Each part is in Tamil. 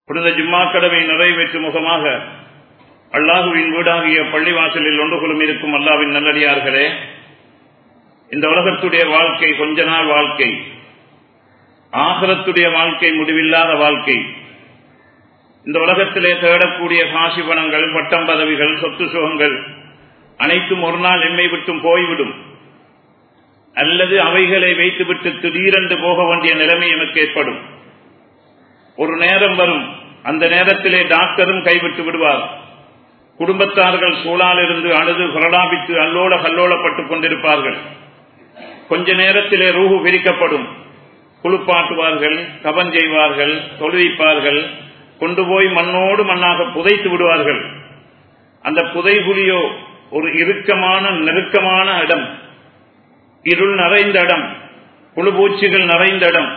புனித ஜும்மா கடவை நிறைவேற்றும் முகமாக அல்லாஹுவின் வீடாகிய பள்ளிவாசலில் ஒன்றுகளும் இருக்கும் அல்லாவின் நல்லடியார்களே இந்த உலகத்துடைய வாழ்க்கை கொஞ்ச நாள் வாழ்க்கை ஆகரத்துடைய வாழ்க்கை முடிவில்லாத வாழ்க்கை இந்த உலகத்திலே தேடக்கூடிய காசி பணங்கள் பட்டம் பதவிகள் சொத்து சுகங்கள் அனைத்தும் ஒரு நாள் எம்மை விட்டும் போய்விடும் அல்லது அவைகளை வைத்துவிட்டு திடீரென்று போக வேண்டிய நிலைமை எனக்கு ஏற்படும் ஒரு நேரம் வரும் அந்த நேரத்திலே டாக்டரும் கைவிட்டு விடுவார் குடும்பத்தார்கள் சூழால் இருந்து அழுது புரடாபித்து அல்லோட கல்லோலப்பட்டுக் கொண்டிருப்பார்கள் கொஞ்ச நேரத்திலே ரூஹு பிரிக்கப்படும் குளிப்பாட்டுவார்கள் கபன் செய்வார்கள் தொழுவிப்பார்கள் கொண்டு போய் மண்ணோடு மண்ணாக புதைத்து விடுவார்கள் அந்த புதைகுலியோ ஒரு இறுக்கமான நெருக்கமான இடம் இருள் நிறைந்த இடம் புழுபூச்சிகள் நிறைந்த இடம்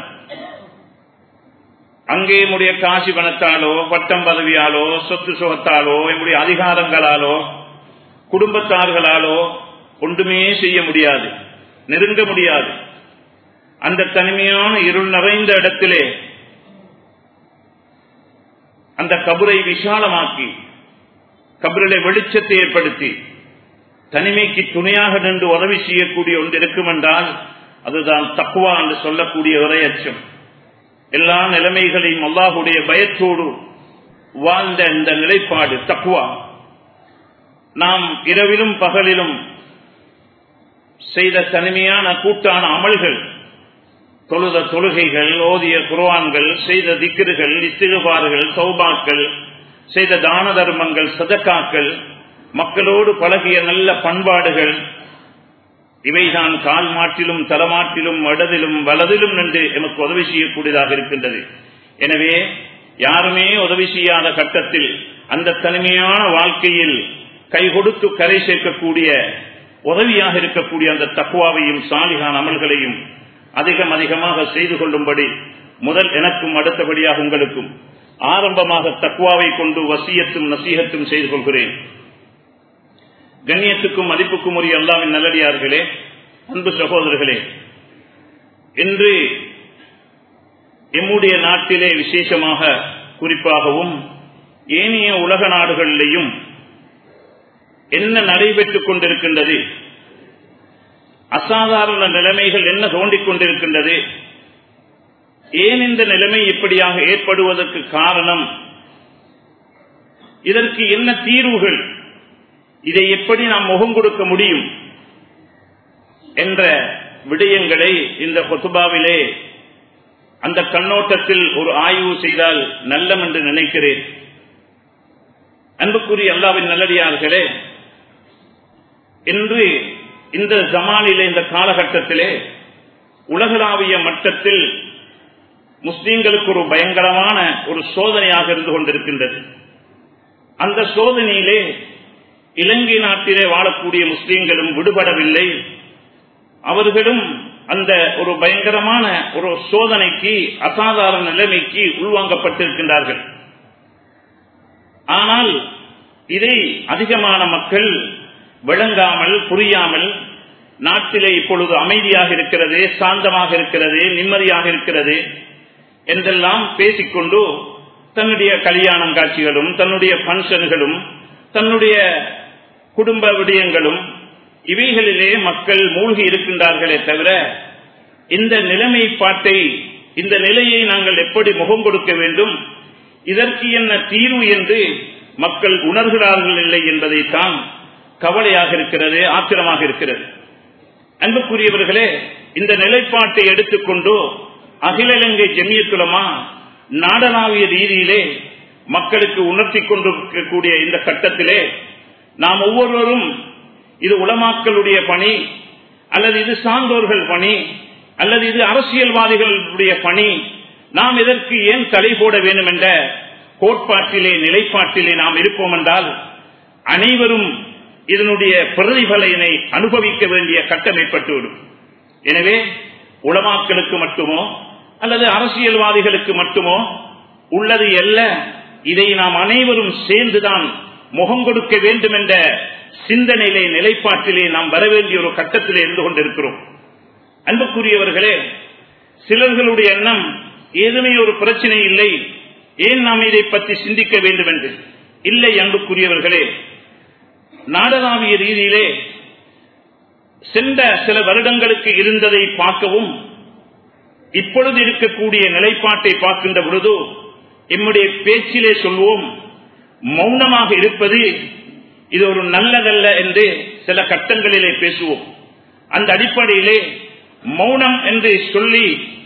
அங்கே என்னுடைய காசி பணத்தாலோ பட்டம் பதவியாலோ சொத்து சுகத்தாலோ என்னுடைய அதிகாரங்களாலோ குடும்பத்தார்களாலோ ஒன்றுமே செய்ய முடியாது நெருங்க முடியாது அந்த தனிமையான இருள் நிறைந்த இடத்திலே அந்த கபரை விசாலமாக்கி கபரிலே வெளிச்சத்தை ஏற்படுத்தி தனிமைக்கு துணையாக நின்று உதவி செய்யக்கூடிய ஒன்று இருக்கும் என்றால் அதுதான் தக்குவா என்று சொல்லக்கூடிய ஒரே அச்சம் எல்லா நிலைமைகளையும் அல்லாஹுடைய பயத்தோடு வாழ்ந்த இந்த நிலைப்பாடு தக்குவா நாம் இரவிலும் பகலிலும் செய்த தனிமையான கூட்டான அமல்கள் தொழுத தொழுகைகள் ஓதிய குர்வான்கள் செய்த திக்கிர்கள் இத்திருபாறுகள் சௌபாக்கள் செய்த தான தர்மங்கள் சதக்காக்கள் மக்களோடு பழகிய நல்ல பண்பாடுகள் இவைதான் கால் மாற்றிலும் தலமாற்றிலும் இடதிலும் வலதிலும் நின்று எமக்கு உதவி செய்யக்கூடியதாக இருக்கின்றது எனவே யாருமே உதவி செய்யாத கட்டத்தில் அந்த தனிமையான வாழ்க்கையில் கை கொடுத்து கரை சேர்க்கக்கூடிய உதவியாக இருக்கக்கூடிய அந்த தக்குவாவையும் சாலிகான அமல்களையும் அதிகம் அதிகமாக செய்து கொள்ளும்படி முதல் எனக்கும் அடுத்தபடியாக உங்களுக்கும் ஆரம்பமாக தக்குவாவை கொண்டு வசியத்தும் நசீகத்தும் செய்து கொள்கிறேன் கண்ணியத்துக்கும் மதிப்புக்கும் உரிய அல்லாவின் நல்லடியார்களே அன்பு சகோதரர்களே இன்று எம்முடைய நாட்டிலே விசேஷமாக குறிப்பாகவும் ஏனைய உலக நாடுகளிலேயும் என்ன நடைபெற்றுக் கொண்டிருக்கின்றது அசாதாரண நிலைமைகள் என்ன தோண்டிக் கொண்டிருக்கின்றது ஏன் இந்த நிலைமை இப்படியாக ஏற்படுவதற்கு காரணம் இதற்கு என்ன தீர்வுகள் இதை எப்படி நாம் முகம் கொடுக்க முடியும் என்ற விடயங்களை இந்த கொத்துபாவிலே அந்த கண்ணோட்டத்தில் ஒரு ஆய்வு செய்தால் நல்லம் என்று நினைக்கிறேன் அன்புக்குரிய அல்லாவின் நல்லடியார்களே இன்று இந்த ஜமானிலே இந்த காலகட்டத்திலே உலகளாவிய மட்டத்தில் முஸ்லீம்களுக்கு ஒரு பயங்கரமான ஒரு சோதனையாக இருந்து கொண்டிருக்கின்றது அந்த சோதனையிலே இலங்கை நாட்டிலே வாழக்கூடிய முஸ்லீம்களும் விடுபடவில்லை அவர்களும் அந்த ஒரு பயங்கரமான ஒரு சோதனைக்கு அசாதாரண நிலைமைக்கு உள்வாங்கப்பட்டிருக்கின்றார்கள் ஆனால் இதை அதிகமான மக்கள் விளங்காமல் புரியாமல் நாட்டிலே இப்பொழுது அமைதியாக இருக்கிறது சாந்தமாக இருக்கிறது நிம்மதியாக இருக்கிறது என்றெல்லாம் பேசிக்கொண்டு தன்னுடைய கல்யாணம் காட்சிகளும் தன்னுடைய பங்கன்களும் தன்னுடைய குடும்ப விடயங்களும் இவைகளிலே மக்கள் மூழ்கி இருக்கின்றார்களே தவிர இந்த நிலைமைப்பாட்டை இந்த நிலையை நாங்கள் எப்படி முகம் கொடுக்க வேண்டும் இதற்கு என்ன தீர்வு என்று மக்கள் உணர்கிறார்கள் இல்லை என்பதைத்தான் கவலையாக இருக்கிறது ஆத்திரமாக இருக்கிறது அன்புக்குரியவர்களே இந்த நிலைப்பாட்டை எடுத்துக்கொண்டு அகில இலங்கை ஜெமியத்துலமா நாடளாவிய ரீதியிலே மக்களுக்கு உணர்த்தி கொண்டிருக்கக்கூடிய இந்த கட்டத்திலே நாம் ஒவ்வொருவரும் இது உளமாக்களுடைய பணி அல்லது இது சான்றோர்கள் பணி அல்லது இது அரசியல்வாதிகளுடைய பணி நாம் இதற்கு ஏன் தடை போட வேண்டும் என்ற கோட்பாட்டிலே நிலைப்பாட்டிலே நாம் இருப்போம் என்றால் அனைவரும் இதனுடைய பிரதிபலனை அனுபவிக்க வேண்டிய கட்டம் ஏற்பட்டுவிடும் எனவே உளமாக்களுக்கு மட்டுமோ அல்லது அரசியல்வாதிகளுக்கு மட்டுமோ உள்ளது அல்ல இதை நாம் அனைவரும் சேர்ந்துதான் முகம் கொடுக்க வேண்டும் என்ற சிந்தனையிலே நிலைப்பாட்டிலே நாம் வர வேண்டிய ஒரு கட்டத்திலே இருந்து கொண்டிருக்கிறோம் அன்புக்குரியவர்களே சிலர்களுடைய எண்ணம் ஏதுமே ஒரு பிரச்சனை இல்லை ஏன் நாம் இதை பற்றி சிந்திக்க வேண்டும் என்று இல்லை அன்புக்குரியவர்களே நாடளாவிய ரீதியிலே சென்ற சில வருடங்களுக்கு இருந்ததை பார்க்கவும் இப்பொழுது இருக்கக்கூடிய நிலைப்பாட்டை பார்க்கின்ற பொழுது எம்முடைய பேச்சிலே சொல்வோம் மௌனமாக இருப்பது இது ஒரு நல்லதல்ல என்று சில கட்டங்களிலே பேசுவோம் அந்த அடிப்படையிலே மௌனம் என்று சொல்லி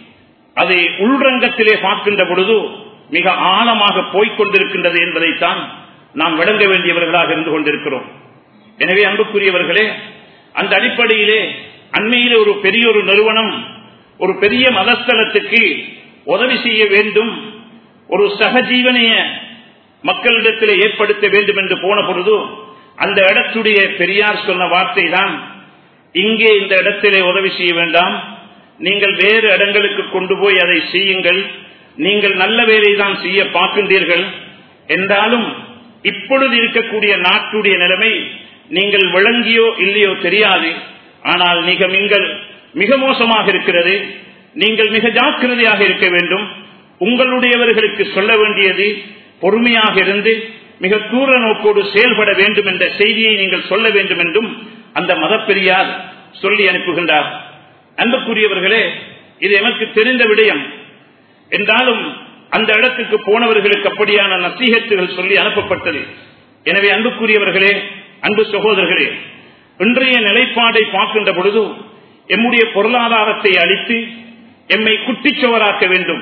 அதை உள்ரங்கத்திலே பார்க்கின்ற பொழுது மிக ஆழமாக போய்கொண்டிருக்கின்றது என்பதைத்தான் நாம் விளங்க வேண்டியவர்களாக இருந்து கொண்டிருக்கிறோம் எனவே அன்புக்குரியவர்களே அந்த அடிப்படையிலே அண்மையிலே ஒரு பெரிய ஒரு நிறுவனம் ஒரு பெரிய மதஸ்தலத்துக்கு உதவி செய்ய வேண்டும் ஒரு சகஜீவனைய மக்களிடத்தில் ஏற்படுத்த வேண்டும் என்று போன பொழுது அந்த இடத்துடைய பெரியார் சொன்ன வார்த்தை தான் இங்கே இந்த இடத்திலே உதவி செய்ய வேண்டாம் நீங்கள் வேறு இடங்களுக்கு கொண்டு போய் அதை செய்யுங்கள் நீங்கள் நல்ல வேலை தான் செய்ய பார்க்கின்றீர்கள் என்றாலும் இப்பொழுது இருக்கக்கூடிய நாட்டுடைய நிலைமை நீங்கள் விளங்கியோ இல்லையோ தெரியாது ஆனால் மிக நீங்கள் மிக மோசமாக இருக்கிறது நீங்கள் மிக ஜாக்கிரதையாக இருக்க வேண்டும் உங்களுடையவர்களுக்கு சொல்ல வேண்டியது பொறுமையாக இருந்து மிக தூர நோக்கோடு செயல்பட வேண்டும் என்ற செய்தியை நீங்கள் சொல்ல வேண்டும் என்றும் அந்த மதப்பெரியார் சொல்லி அனுப்புகின்றார் அன்புக்குரியவர்களே இது எனக்கு தெரிந்த விடயம் என்றாலும் அந்த இடத்துக்கு போனவர்களுக்கு அப்படியான நசீகத்துகள் சொல்லி அனுப்பப்பட்டது எனவே அன்புக்குரியவர்களே அன்பு சகோதரர்களே இன்றைய நிலைப்பாடை பார்க்கின்ற பொழுது எம்முடைய பொருளாதாரத்தை அளித்து எம்மை குட்டிச்சவராக்க வேண்டும்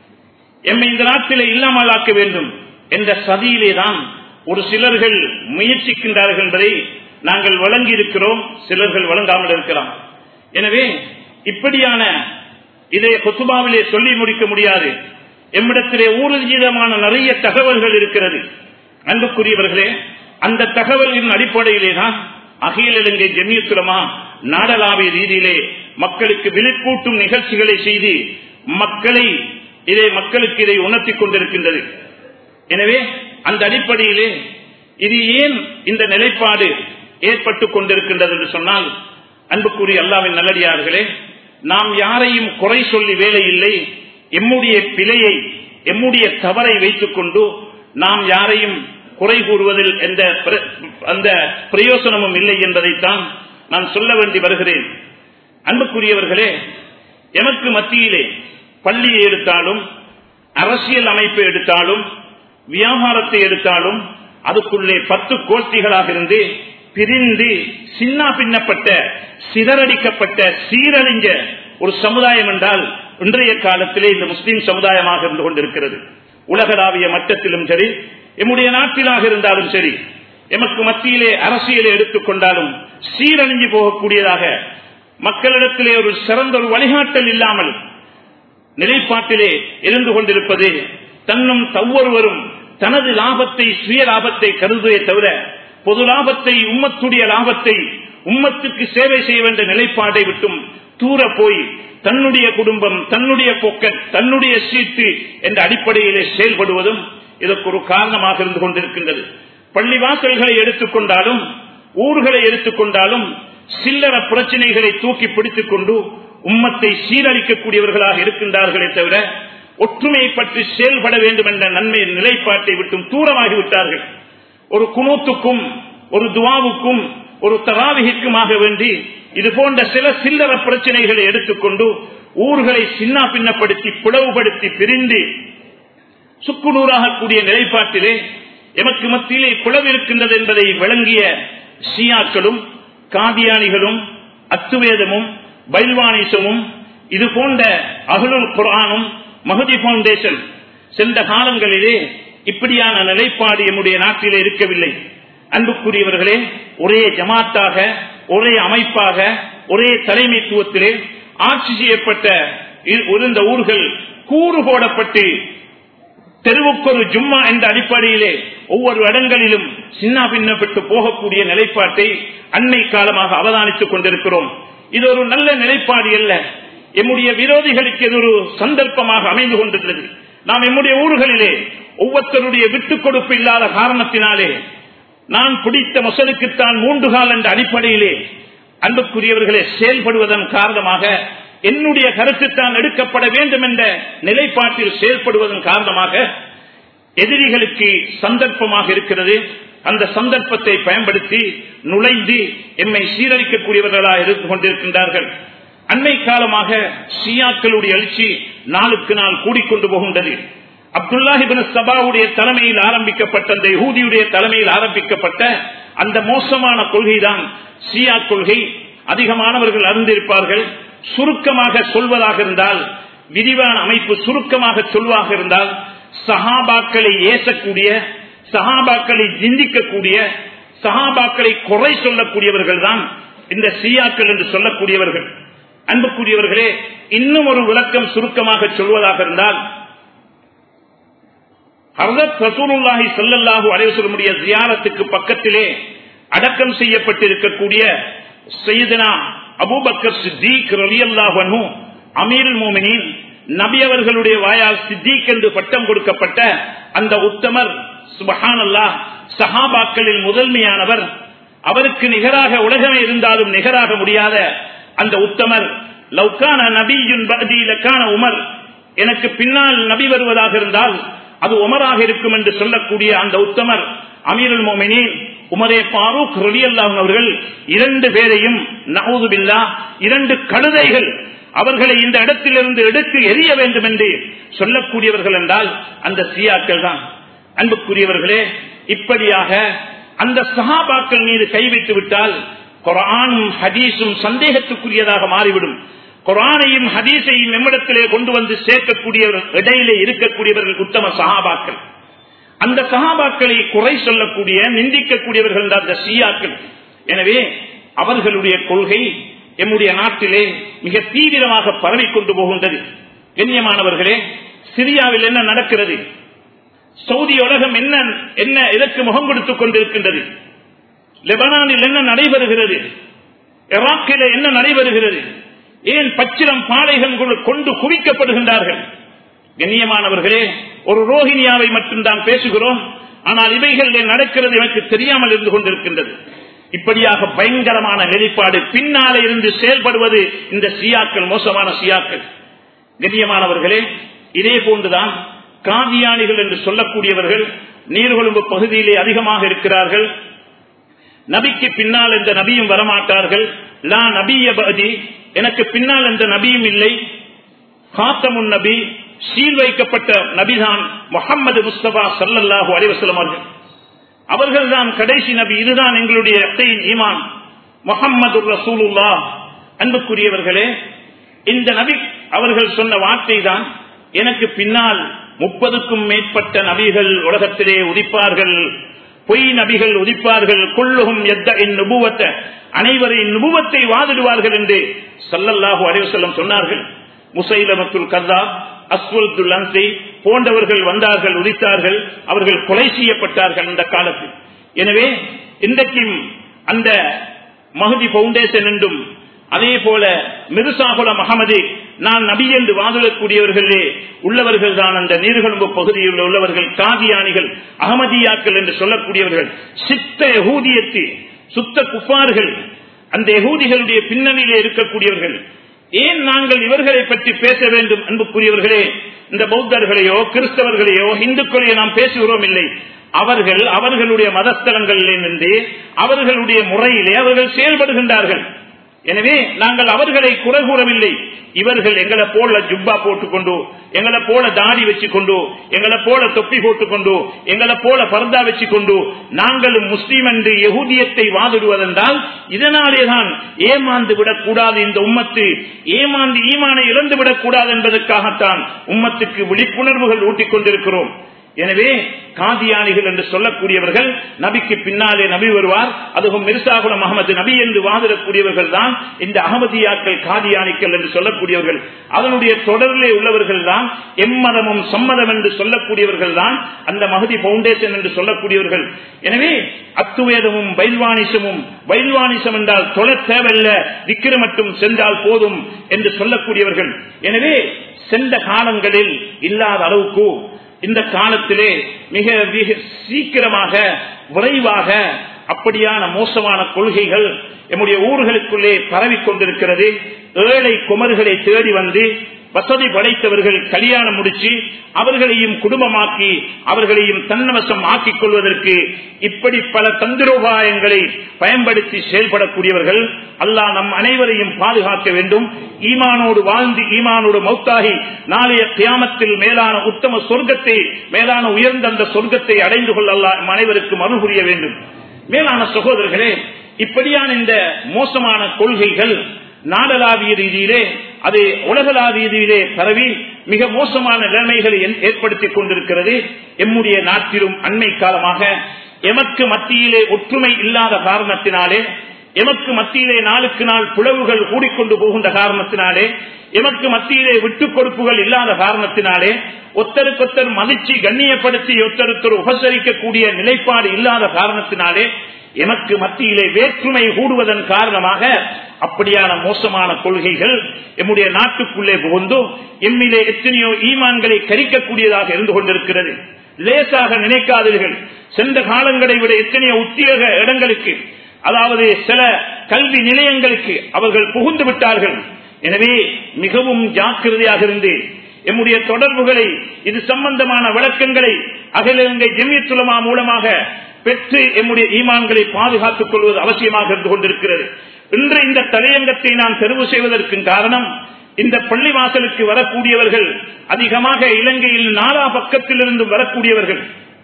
எம்மை இந்த நாட்டிலே இல்லாமலாக்க வேண்டும் என்ற சதியிலே தான் ஒரு சிலர்கள் முயற்சிக்கின்றார்கள் என்பதை நாங்கள் வழங்கி இருக்கிறோம் சிலர்கள் வழங்காமல் இருக்கிறோம் எனவே இப்படியான இதை கொசுபாவிலே சொல்லி முடிக்க முடியாது எம்மிடத்திலே ஊர்ஜிதமான நிறைய தகவல்கள் இருக்கிறது அன்புக்குரியவர்களே அந்த தகவல்களின் அடிப்படையிலே தான் அகில இலங்கை ஜெமியத்துலமா நாடளாவிய ரீதியிலே மக்களுக்கு விழிப்பூட்டும் நிகழ்ச்சிகளை செய்து மக்களை இதை மக்களுக்கு இதை உணர்த்திக் கொண்டிருக்கின்றது எனவே அந்த அடிப்படையிலே இது ஏன் இந்த நிலைப்பாடு ஏற்பட்டுக் கொண்டிருக்கின்றது என்று சொன்னால் அன்புக்குரிய அல்லாவின் நல்லடியார்களே நாம் யாரையும் குறை சொல்லி வேலை இல்லை எம்முடைய பிழையை எம்முடைய தவறை வைத்துக் கொண்டு நாம் யாரையும் குறை கூறுவதில் எந்த அந்த பிரயோசனமும் இல்லை என்பதைத்தான் நான் சொல்ல வேண்டி வருகிறேன் அன்புக்குரியவர்களே எமக்கு மத்தியிலே பள்ளியை எடுத்தாலும் அரசியல் அமைப்பை எடுத்தாலும் வியாபாரத்தை எடுத்தாலும் அதுக்குள்ளே பத்து கோஷ்டிகளாக இருந்து பிரிந்து சின்ன பின்னப்பட்ட சிதறடிக்கப்பட்ட சீரழிஞ்ச ஒரு சமுதாயம் என்றால் இன்றைய காலத்திலே இந்த முஸ்லீம் சமுதாயமாக இருந்து கொண்டிருக்கிறது உலகளாவிய மட்டத்திலும் சரி எம்முடைய நாட்டிலாக இருந்தாலும் சரி எமக்கு மத்தியிலே அரசியலை எடுத்துக்கொண்டாலும் சீரழிஞ்சு போகக்கூடியதாக மக்களிடத்திலே ஒரு சிறந்த ஒரு வழிகாட்டல் இல்லாமல் நிலைப்பாட்டிலே இருந்து கொண்டிருப்பது தன்னும் தவ்வொருவரும் தனது லாபத்தை சுய லாபத்தை கருதுவதை தவிர பொது லாபத்தை உம்மத்துடைய லாபத்தை உம்மத்துக்கு சேவை செய்ய வேண்டிய நிலைப்பாட்டை விட்டும் தூர போய் தன்னுடைய குடும்பம் தன்னுடைய பொக்கட் தன்னுடைய சீட்டு என்ற அடிப்படையிலே செயல்படுவதும் இதற்கு ஒரு காரணமாக இருந்து கொண்டிருக்கின்றது பள்ளிவாசல்களை எடுத்துக்கொண்டாலும் ஊர்களை எடுத்துக்கொண்டாலும் சில்லற பிரச்சனைகளை தூக்கி பிடித்துக் கொண்டு உம்மத்தை சீரழிக்கக்கூடியவர்களாக இருக்கின்றார்களே தவிர ஒற்றுமையை பற்றி செயல்பட வேண்டும் என்ற நன்மை நிலைப்பாட்டை விட்டும் தூரமாகிவிட்டார்கள் ஒரு குணூத்துக்கும் ஒரு துவாவுக்கும் ஒரு தராவிகிற்குமாக வேண்டி இது போன்ற சில சில்லற பிரச்சனைகளை எடுத்துக்கொண்டு ஊர்களை சின்ன பின்னப்படுத்தி பிளவுபடுத்தி பிரிந்து சுக்குநூறாகக்கூடிய நிலைப்பாட்டிலே எமக்கு மத்தியிலே பிளவு இருக்கின்றது என்பதை விளங்கிய ஷியாக்களும் காதியானிகளும் அத்துவேதமும் பைல்வானிசமும் இது போன்ற அகலுல் குரானும் மகதி பவுண்டேஷன் சென்ற காலங்களிலே இப்படியான நிலைப்பாடு எம்முடைய நாட்டிலே இருக்கவில்லை அன்புக்குரியவர்களே ஒரே ஜமாத்தாக ஒரே அமைப்பாக ஒரே தலைமைத்துவத்திலே ஆட்சி செய்யப்பட்ட இருந்த ஊர்கள் கூறு போடப்பட்டு தெருவுக்கொரு ஜும்மா என்ற அடிப்படையிலே ஒவ்வொரு இடங்களிலும் சின்ன பின்னப்பட்டு போகக்கூடிய நிலைப்பாட்டை அண்மை காலமாக அவதானித்துக் கொண்டிருக்கிறோம் இது ஒரு நல்ல நிலைப்பாடு அல்ல எம்முடைய விரோதிகளுக்கு இது ஒரு சந்தர்ப்பமாக அமைந்து கொண்டிருந்தது நாம் எம்முடைய ஊர்களிலே ஒவ்வொருத்தருடைய விட்டுக் கொடுப்பு இல்லாத காரணத்தினாலே நான் பிடித்த மொசலுக்குத்தான் மூன்று கால் என்ற அடிப்படையிலே அன்புக்குரியவர்களே செயல்படுவதன் காரணமாக என்னுடைய கருத்துத்தான் எடுக்கப்பட வேண்டும் என்ற நிலைப்பாட்டில் செயல்படுவதன் காரணமாக எதிரிகளுக்கு சந்தர்ப்பமாக இருக்கிறது அந்த சந்தர்ப்பத்தை பயன்படுத்தி நுழைந்து எம்மை சீரழிக்கக்கூடியவர்களாக இருந்து கொண்டிருக்கின்றார்கள் அண்மை காலமாக ஷியாக்களுடைய எழுச்சி நாளுக்கு நாள் கூடிக்கொண்டு போகின்றது அப்துல்லாஹிபின் சபாவுடைய தலைமையில் ஆரம்பிக்கப்பட்ட அந்த யகூதியுடைய தலைமையில் ஆரம்பிக்கப்பட்ட அந்த மோசமான கொள்கைதான் ஷியா கொள்கை அதிகமானவர்கள் அறிந்திருப்பார்கள் சுருக்கமாக சொல்வதாக இருந்தால் விரிவான அமைப்பு சுருக்கமாக சொல்வாக இருந்தால் சஹாபாக்களை ஏசக்கூடிய சஹாபாக்களை சிந்திக்கக்கூடிய சஹாபாக்களை குறை சொல்லக்கூடியவர்கள் தான் இந்த சியாக்கள் என்று சொல்லக்கூடியவர்கள் அன்புக்குரியவர்களே இன்னும் ஒரு விளக்கம் சுருக்கமாக சொல்வதாக இருந்தால் ஹர்ரத் ரசூலுல்லாஹி ஸல்லல்லாஹு அலைஹி வஸல்லமுடைய ஜியாரத்துக்கு பக்கத்திலே அடக்கம் செய்யப்பட்டிருக்கக்கூடிய சையதுனா அபூபக்கர் சித்திக் ரலியல்லாஹு அன்ஹு அமீருல் மூமினீன் நபி அவர்களுடைய வாயால் சித்திக் என்று பட்டம் கொடுக்கப்பட்ட அந்த உத்தமர் சுபஹானல்லாஹ் சஹாபாக்களில் முதன்மையானவர் அவருக்கு நிகராக உலகமே இருந்தாலும் நிகராக முடியாத அந்த உத்தமர் லவ்கான நபியுன் பகதி லக்கான உமர் எனக்கு பின்னால் நபி வருவதாக இருந்தால் அது உமராக இருக்கும் என்று சொல்லக்கூடிய அந்த உத்தமர் அமீருல் மோமினின் உமரே பாரூக் ரலியல்லாஹு அவர்கள் இரண்டு பேரையும் நவுதுபில்லா இரண்டு கழுதைகள் அவர்களை இந்த இடத்திலிருந்து எடுத்து எரிய வேண்டும் என்று சொல்லக்கூடியவர்கள் என்றால் அந்த சியாக்கள் தான் அன்புக்குரியவர்களே இப்படியாக அந்த சஹாபாக்கள் மீது கை வைத்து விட்டால் குரானும் ஹதீஸும் சந்தேகத்துக்குரியதாக மாறிவிடும் குரானையும் ஹதீஸையும் எம்மிடத்திலே கொண்டு வந்து சேர்க்கக்கூடியவர்கள் இடையிலே இருக்கக்கூடியவர்கள் உத்தம சஹாபாக்கள் அந்த சஹாபாக்களை குறை சொல்லக்கூடிய நிந்திக்கக்கூடியவர்கள் தான் அந்த சியாக்கள் எனவே அவர்களுடைய கொள்கை எம்முடைய நாட்டிலே மிக தீவிரமாக பரவிக் கொண்டு போகின்றது கண்ணியமானவர்களே சிரியாவில் என்ன நடக்கிறது சவுதி உலகம் என்ன என்ன இதற்கு முகம் கொடுத்துக் கொண்டிருக்கின்றது லெபனானில் என்ன நடைபெறுகிறது ஈராக்கில் என்ன நடைபெறுகிறது ஏன் பச்சிலம் பாலைகள் கொண்டு குவிக்கப்படுகின்றார்கள் கண்ணியமானவர்களே ஒரு ரோஹிணியாவை மட்டும்தான் பேசுகிறோம் ஆனால் இவைகள் நடக்கிறது எனக்கு தெரியாமல் இருந்து கொண்டிருக்கின்றது இப்படியாக பயங்கரமான வெளிப்பாடு பின்னாலே இருந்து செயல்படுவது இந்த சியாக்கள் மோசமான சியாக்கள் கண்ணியமானவர்களே இதே போன்றுதான் காதியானிகள் என்று சொல்லக்கூடியவர்கள் நீர்கொழும்பு பகுதியிலே அதிகமாக இருக்கிறார்கள் நபிக்கு பின்னால் எந்த நபியும் வரமாட்டார்கள் லா நபிய பதி எனக்கு பின்னால் எந்த நபியும் இல்லை காத்தமுன் நபி சீல் வைக்கப்பட்ட நபிதான் முகமது முஸ்தபா சல்லல்லாஹு அலிவசலம் அவர்கள் அவர்கள் தான் கடைசி நபி இதுதான் எங்களுடைய அத்தையின் ஈமான் முகம்மது ரசூலுல்லா அன்புக்குரியவர்களே இந்த நபி அவர்கள் சொன்ன வார்த்தை தான் எனக்கு பின்னால் முப்பதுக்கும் மேற்பட்ட நபிகள் உலகத்திலே உதிப்பார்கள் பொய் நபிகள் உதிப்பார்கள் கொள்ளுகும் எத்த என் நுபுவத்தை அனைவரின் நுபுவத்தை வாதிடுவார்கள் என்று சல்லல்லாஹு அலைவசல்லம் சொன்னார்கள் முசைலமத்துல் கர்தா அஸ்வல்துல் அன்சி போன்றவர்கள் வந்தார்கள் உதித்தார்கள் அவர்கள் கொலை செய்யப்பட்டார்கள் அந்த காலத்தில் எனவே இன்றைக்கும் அந்த மகதி பவுண்டேஷன் என்றும் அதே போல மிருசாகுல மகமது நான் நபி என்று வாதிடக்கூடியவர்களே உள்ளவர்கள் தான் அந்த நீர்கொழும்பு பகுதியில் உள்ளவர்கள் காதியானிகள் அகமதியாக்கள் என்று சொல்லக்கூடியவர்கள் சித்த யகூதியத்து சுத்த குப்பார்கள் அந்த யகூதிகளுடைய பின்னணியிலே இருக்கக்கூடியவர்கள் ஏன் நாங்கள் இவர்களை பற்றி பேச வேண்டும் அன்புக்குரியவர்களே இந்த பௌத்தர்களையோ கிறிஸ்தவர்களையோ இந்துக்களையோ நாம் பேசுகிறோம் இல்லை அவர்கள் அவர்களுடைய மதஸ்தலங்களிலே நின்று அவர்களுடைய முறையிலே அவர்கள் செயல்படுகின்றார்கள் எனவே நாங்கள் அவர்களை குறை கூறவில்லை இவர்கள் எங்களை போல ஜுப்பா போட்டுக்கொண்டு எங்களை போல தாடி வச்சுக்கொண்டு எங்களை போல தொப்பி போட்டுக்கொண்டு எங்களை போல பர்தா வச்சுக்கொண்டு நாங்களும் முஸ்லீம் என்று யகுதியத்தை வாதிடுவதென்றால் இதனாலேதான் ஏமாந்து விடக்கூடாது இந்த உம்மத்து ஏமாந்து ஈமானை இழந்து விடக்கூடாது என்பதற்காகத்தான் உம்மத்துக்கு விழிப்புணர்வுகள் ஊட்டிக் கொண்டிருக்கிறோம் எனவே காதியானிகள் என்று சொல்லக்கூடியவர்கள் நபிக்கு பின்னாலே நபி வருவார் அதுவும் மிர்சாகுல அகமது நபி என்று வாதிடக்கூடியவர்கள் தான் இந்த அகமதியாக்கள் காதியானிக்கள் என்று சொல்லக்கூடியவர்கள் அதனுடைய தொடரிலே உள்ளவர்கள் தான் எம்மதமும் சம்மதம் என்று சொல்லக்கூடியவர்கள் தான் அந்த மகதி பவுண்டேஷன் என்று சொல்லக்கூடியவர்கள் எனவே அத்துவேதமும் பைல்வானிசமும் பைல்வானிசம் என்றால் தொழ தேவையில்ல விக்கிர மட்டும் சென்றால் போதும் என்று சொல்லக்கூடியவர்கள் எனவே சென்ற காலங்களில் இல்லாத அளவுக்கு இந்த காலத்திலே மிக மிக சீக்கிரமாக விரைவாக அப்படியான மோசமான கொள்கைகள் நம்முடைய ஊர்களுக்குள்ளே பரவி கொண்டிருக்கிறது ஏழை குமர்களை தேடி வந்து வசதி படைத்தவர்கள் கல்யாணம் முடிச்சு அவர்களையும் குடும்பமாக்கி அவர்களையும் தன்னவசம் ஆக்கிக் கொள்வதற்கு இப்படி பல தந்திரோபாயங்களை பயன்படுத்தி செயல்படக்கூடியவர்கள் அல்லாஹ் நம் அனைவரையும் பாதுகாக்க வேண்டும் ஈமானோடு வாழ்ந்து ஈமானோடு மௌத்தாகி நாளைய கியாமத்தில் மேலான உத்தம சொர்க்கத்தை மேலான உயர்ந்த அந்த சொர்க்கத்தை அடைந்து கொள்ள அல்லாஹ் நம் அனைவருக்கும் அருள் புரிய வேண்டும் மேலான சகோதரர்களே இப்படியான இந்த மோசமான கொள்கைகள் நாடளாவிய ரீதியிலே அது உலகளாவிய ரீதியிலே பரவி மிக மோசமான நிலைமைகளை ஏற்படுத்திக் கொண்டிருக்கிறது எம்முடைய நாட்டிலும் அண்மை காலமாக எமக்கு மத்தியிலே ஒற்றுமை இல்லாத காரணத்தினாலே எமக்கு மத்தியிலே நாளுக்கு நாள் புலவுகள் கூடிக்கொண்டு போகின்ற காரணத்தினாலே எமக்கு மத்தியிலே விட்டுக் கொடுப்புகள் இல்லாத காரணத்தினாலே ஒத்தருக்கொத்தர் மதிச்சு கண்ணியப்படுத்தி ஒத்தருத்தர் உபசரிக்கக்கூடிய நிலைப்பாடு இல்லாத காரணத்தினாலே எமக்கு மத்தியிலே வேற்றுமை கூடுவதன் காரணமாக அப்படியான மோசமான கொள்கைகள் எம்முடைய நாட்டுக்குள்ளே புகுந்து எம்மிலே எத்தனையோ ஈமான்களை கரிக்கக்கூடியதாக இருந்து கொண்டிருக்கிறது லேசாக நினைக்காதீர்கள் சென்ற காலங்களை விட எத்தனையோ உத்தியோக இடங்களுக்கு அதாவது சில கல்வி நிலையங்களுக்கு அவர்கள் புகுந்து விட்டார்கள் எனவே மிகவும் ஜாக்கிரதையாக இருந்து எம்முடைய தொடர்புகளை இது சம்பந்தமான விளக்கங்களை அகில இலங்கை ஜெமியத்துலமா மூலமாக பெற்று எம்முடைய ஈமான்களை பாதுகாத்துக் கொள்வது அவசியமாக இருந்து கொண்டிருக்கிறது இன்று இந்த தலையங்கத்தை நான் தெரிவு செய்வதற்கு காரணம் இந்த பள்ளிவாசலுக்கு வரக்கூடியவர்கள் அதிகமாக இலங்கையில் நாலா பக்கத்திலிருந்து வரக்கூடியவர்கள்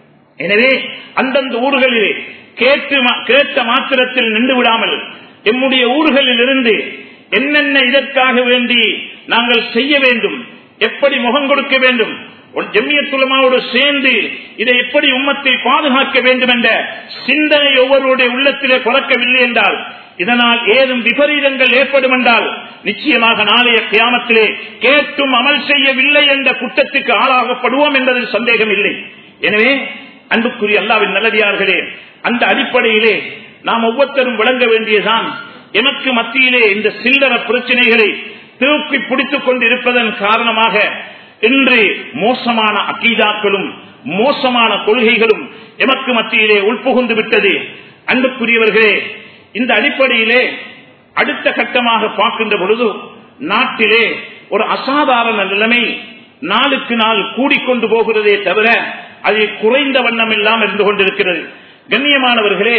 எனவே அந்தந்த ஊர்களிலே கேட்டு கேட்ட மாத்திரத்தில் நின்று விடாமல் எம்முடைய ஊர்களில் இருந்து என்னென்ன இதற்காக வேண்டி நாங்கள் செய்ய வேண்டும் எப்படி முகம் கொடுக்க வேண்டும் ஜெமியத்துலமாவோடு சேர்ந்து இதை எப்படி உம்மத்தை பாதுகாக்க வேண்டும் என்ற சிந்தனை ஒவ்வொருடைய உள்ளத்திலே பிறக்கவில்லை என்றால் இதனால் ஏதும் விபரீதங்கள் ஏற்படும் என்றால் நிச்சயமாக நாளைய கியாமத்திலே கேட்டும் அமல் செய்யவில்லை என்ற குற்றத்துக்கு ஆளாகப்படுவோம் என்பதில் சந்தேகம் இல்லை எனவே அன்புக்குரிய அல்லாவின் நல்லதியார்களே அந்த அடிப்படையிலே நாம் ஒவ்வொருத்தரும் விளங்க வேண்டியதான் எமக்கு மத்தியிலே இந்த சில்லற பிரச்சனைகளை தூக்கி பிடித்துக் கொண்டிருப்பதன் காரணமாக இன்று மோசமான அக்கீதாக்களும் மோசமான கொள்கைகளும் எமக்கு மத்தியிலே உள்புகுந்து விட்டது அன்புக்குரியவர்களே இந்த அடிப்படையிலே அடுத்த கட்டமாக பார்க்கின்ற பொழுது நாட்டிலே ஒரு அசாதாரண நிலைமை நாளுக்கு நாள் கூடிக்கொண்டு போகிறதே தவிர அது குறைந்த வண்ணம் எல்லாம் இருந்து கொண்டிருக்கிறது கண்ணியமானவர்களே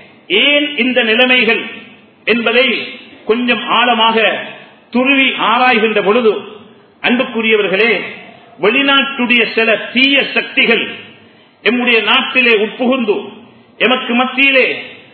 ஏன் இந்த நிலைமைகள் என்பதை கொஞ்சம் ஆழமாக துருவி ஆராய்கின்ற பொழுது அன்புக்குரியவர்களே வெளிநாட்டுடைய சில தீய சக்திகள் எம்முடைய நாட்டிலே உட்புகுந்து எமக்கு மத்தியிலே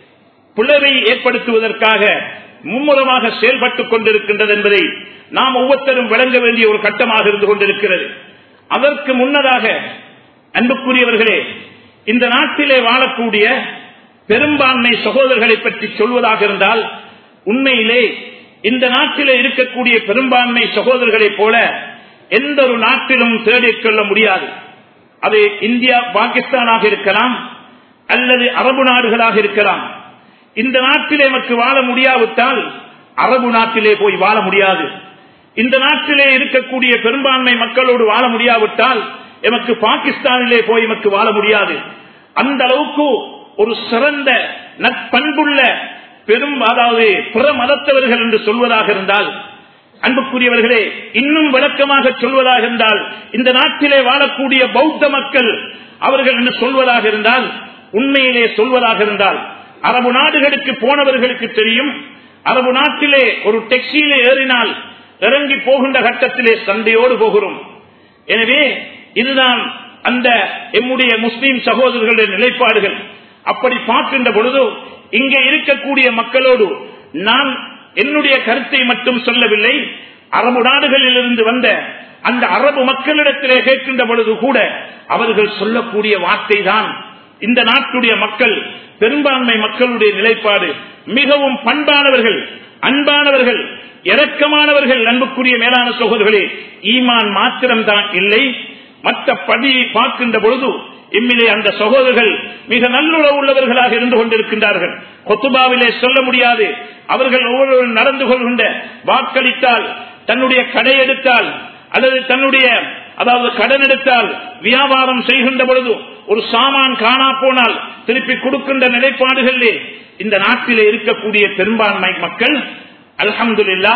பிளவை ஏற்படுத்துவதற்காக மும்முரமாக செயல்பட்டுக் கொண்டிருக்கின்றது என்பதை நாம் ஒவ்வொருத்தரும் விளங்க வேண்டிய ஒரு கட்டமாக இருந்து கொண்டிருக்கிறது அதற்கு முன்னதாக அன்புக்குரியவர்களே இந்த நாட்டிலே வாழக்கூடிய பெரும்பான்மை சகோதரர்களை பற்றி சொல்வதாக இருந்தால் உண்மையிலே இந்த நாட்டிலே இருக்கக்கூடிய பெரும்பான்மை சகோதரர்களைப் போல எந்த ஒரு நாட்டிலும் தேடிக் கொள்ள முடியாது அது இந்தியா பாகிஸ்தானாக இருக்கலாம் அல்லது அரபு நாடுகளாக இருக்கலாம் இந்த நாட்டிலே நமக்கு வாழ முடியாவிட்டால் அரபு நாட்டிலே போய் வாழ முடியாது இந்த நாட்டிலே இருக்கக்கூடிய பெரும்பான்மை மக்களோடு வாழ முடியாவிட்டால் எமக்கு பாகிஸ்தானிலே போய் எமக்கு வாழ முடியாது அந்த அளவுக்கு ஒரு சிறந்த நட்பண்புள்ள பெரும் அதாவது பிற மதத்தவர்கள் என்று சொல்வதாக இருந்தால் அன்புக்குரியவர்களே இன்னும் விளக்கமாக சொல்வதாக இருந்தால் இந்த நாட்டிலே வாழக்கூடிய பௌத்த மக்கள் அவர்கள் என்று சொல்வதாக இருந்தால் உண்மையிலே சொல்வதாக இருந்தால் அரபு நாடுகளுக்கு போனவர்களுக்கு தெரியும் அரபு நாட்டிலே ஒரு டெக்ஸியிலே ஏறினால் இறங்கி போகின்ற கட்டத்திலே சண்டையோடு போகிறோம் எனவே இதுதான் அந்த எம்முடைய முஸ்லீம் சகோதரர்களுடைய நிலைப்பாடுகள் அப்படி பார்க்கின்ற பொழுது இங்கே இருக்கக்கூடிய மக்களோடு நான் என்னுடைய கருத்தை மட்டும் சொல்லவில்லை அரபு நாடுகளில் இருந்து வந்த அந்த அரபு மக்களிடத்திலே கேட்கின்ற பொழுது கூட அவர்கள் சொல்லக்கூடிய வார்த்தை தான் இந்த நாட்டுடைய மக்கள் பெரும்பான்மை மக்களுடைய நிலைப்பாடு மிகவும் பண்பானவர்கள் அன்பானவர்கள் இறக்கமானவர்கள் அன்புக்குரிய மேலான சகோதரர்களே ஈமான் மாத்திரம்தான் இல்லை மற்ற பதியை பார்க்கின்ற பொழுது இம்மிலே அந்த சகோதரர்கள் மிக நல்லுறவு உள்ளவர்களாக இருந்து கொண்டிருக்கின்றார்கள் கொத்துபாவிலே சொல்ல முடியாது அவர்கள் ஒவ்வொரு நடந்து கொள்கின்ற வாக்களித்தால் தன்னுடைய கடை எடுத்தால் அல்லது தன்னுடைய அதாவது கடன் எடுத்தால் வியாபாரம் செய்கின்ற பொழுது ஒரு சாமான் காணா போனால் திருப்பி கொடுக்கின்ற நிலைப்பாடுகளிலே இந்த நாட்டிலே இருக்கக்கூடிய பெரும்பான்மை மக்கள் அல்ஹம்துல்லா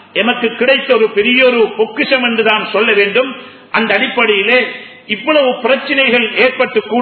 எமக்கு கிடைத்த ஒரு பெரிய ஒரு பொக்கிஷம் என்று தான் சொல்ல வேண்டும் அந்த அடிப்படையிலே இவ்வளவு பிரச்சனைகள் ஏற்பட்டு கூட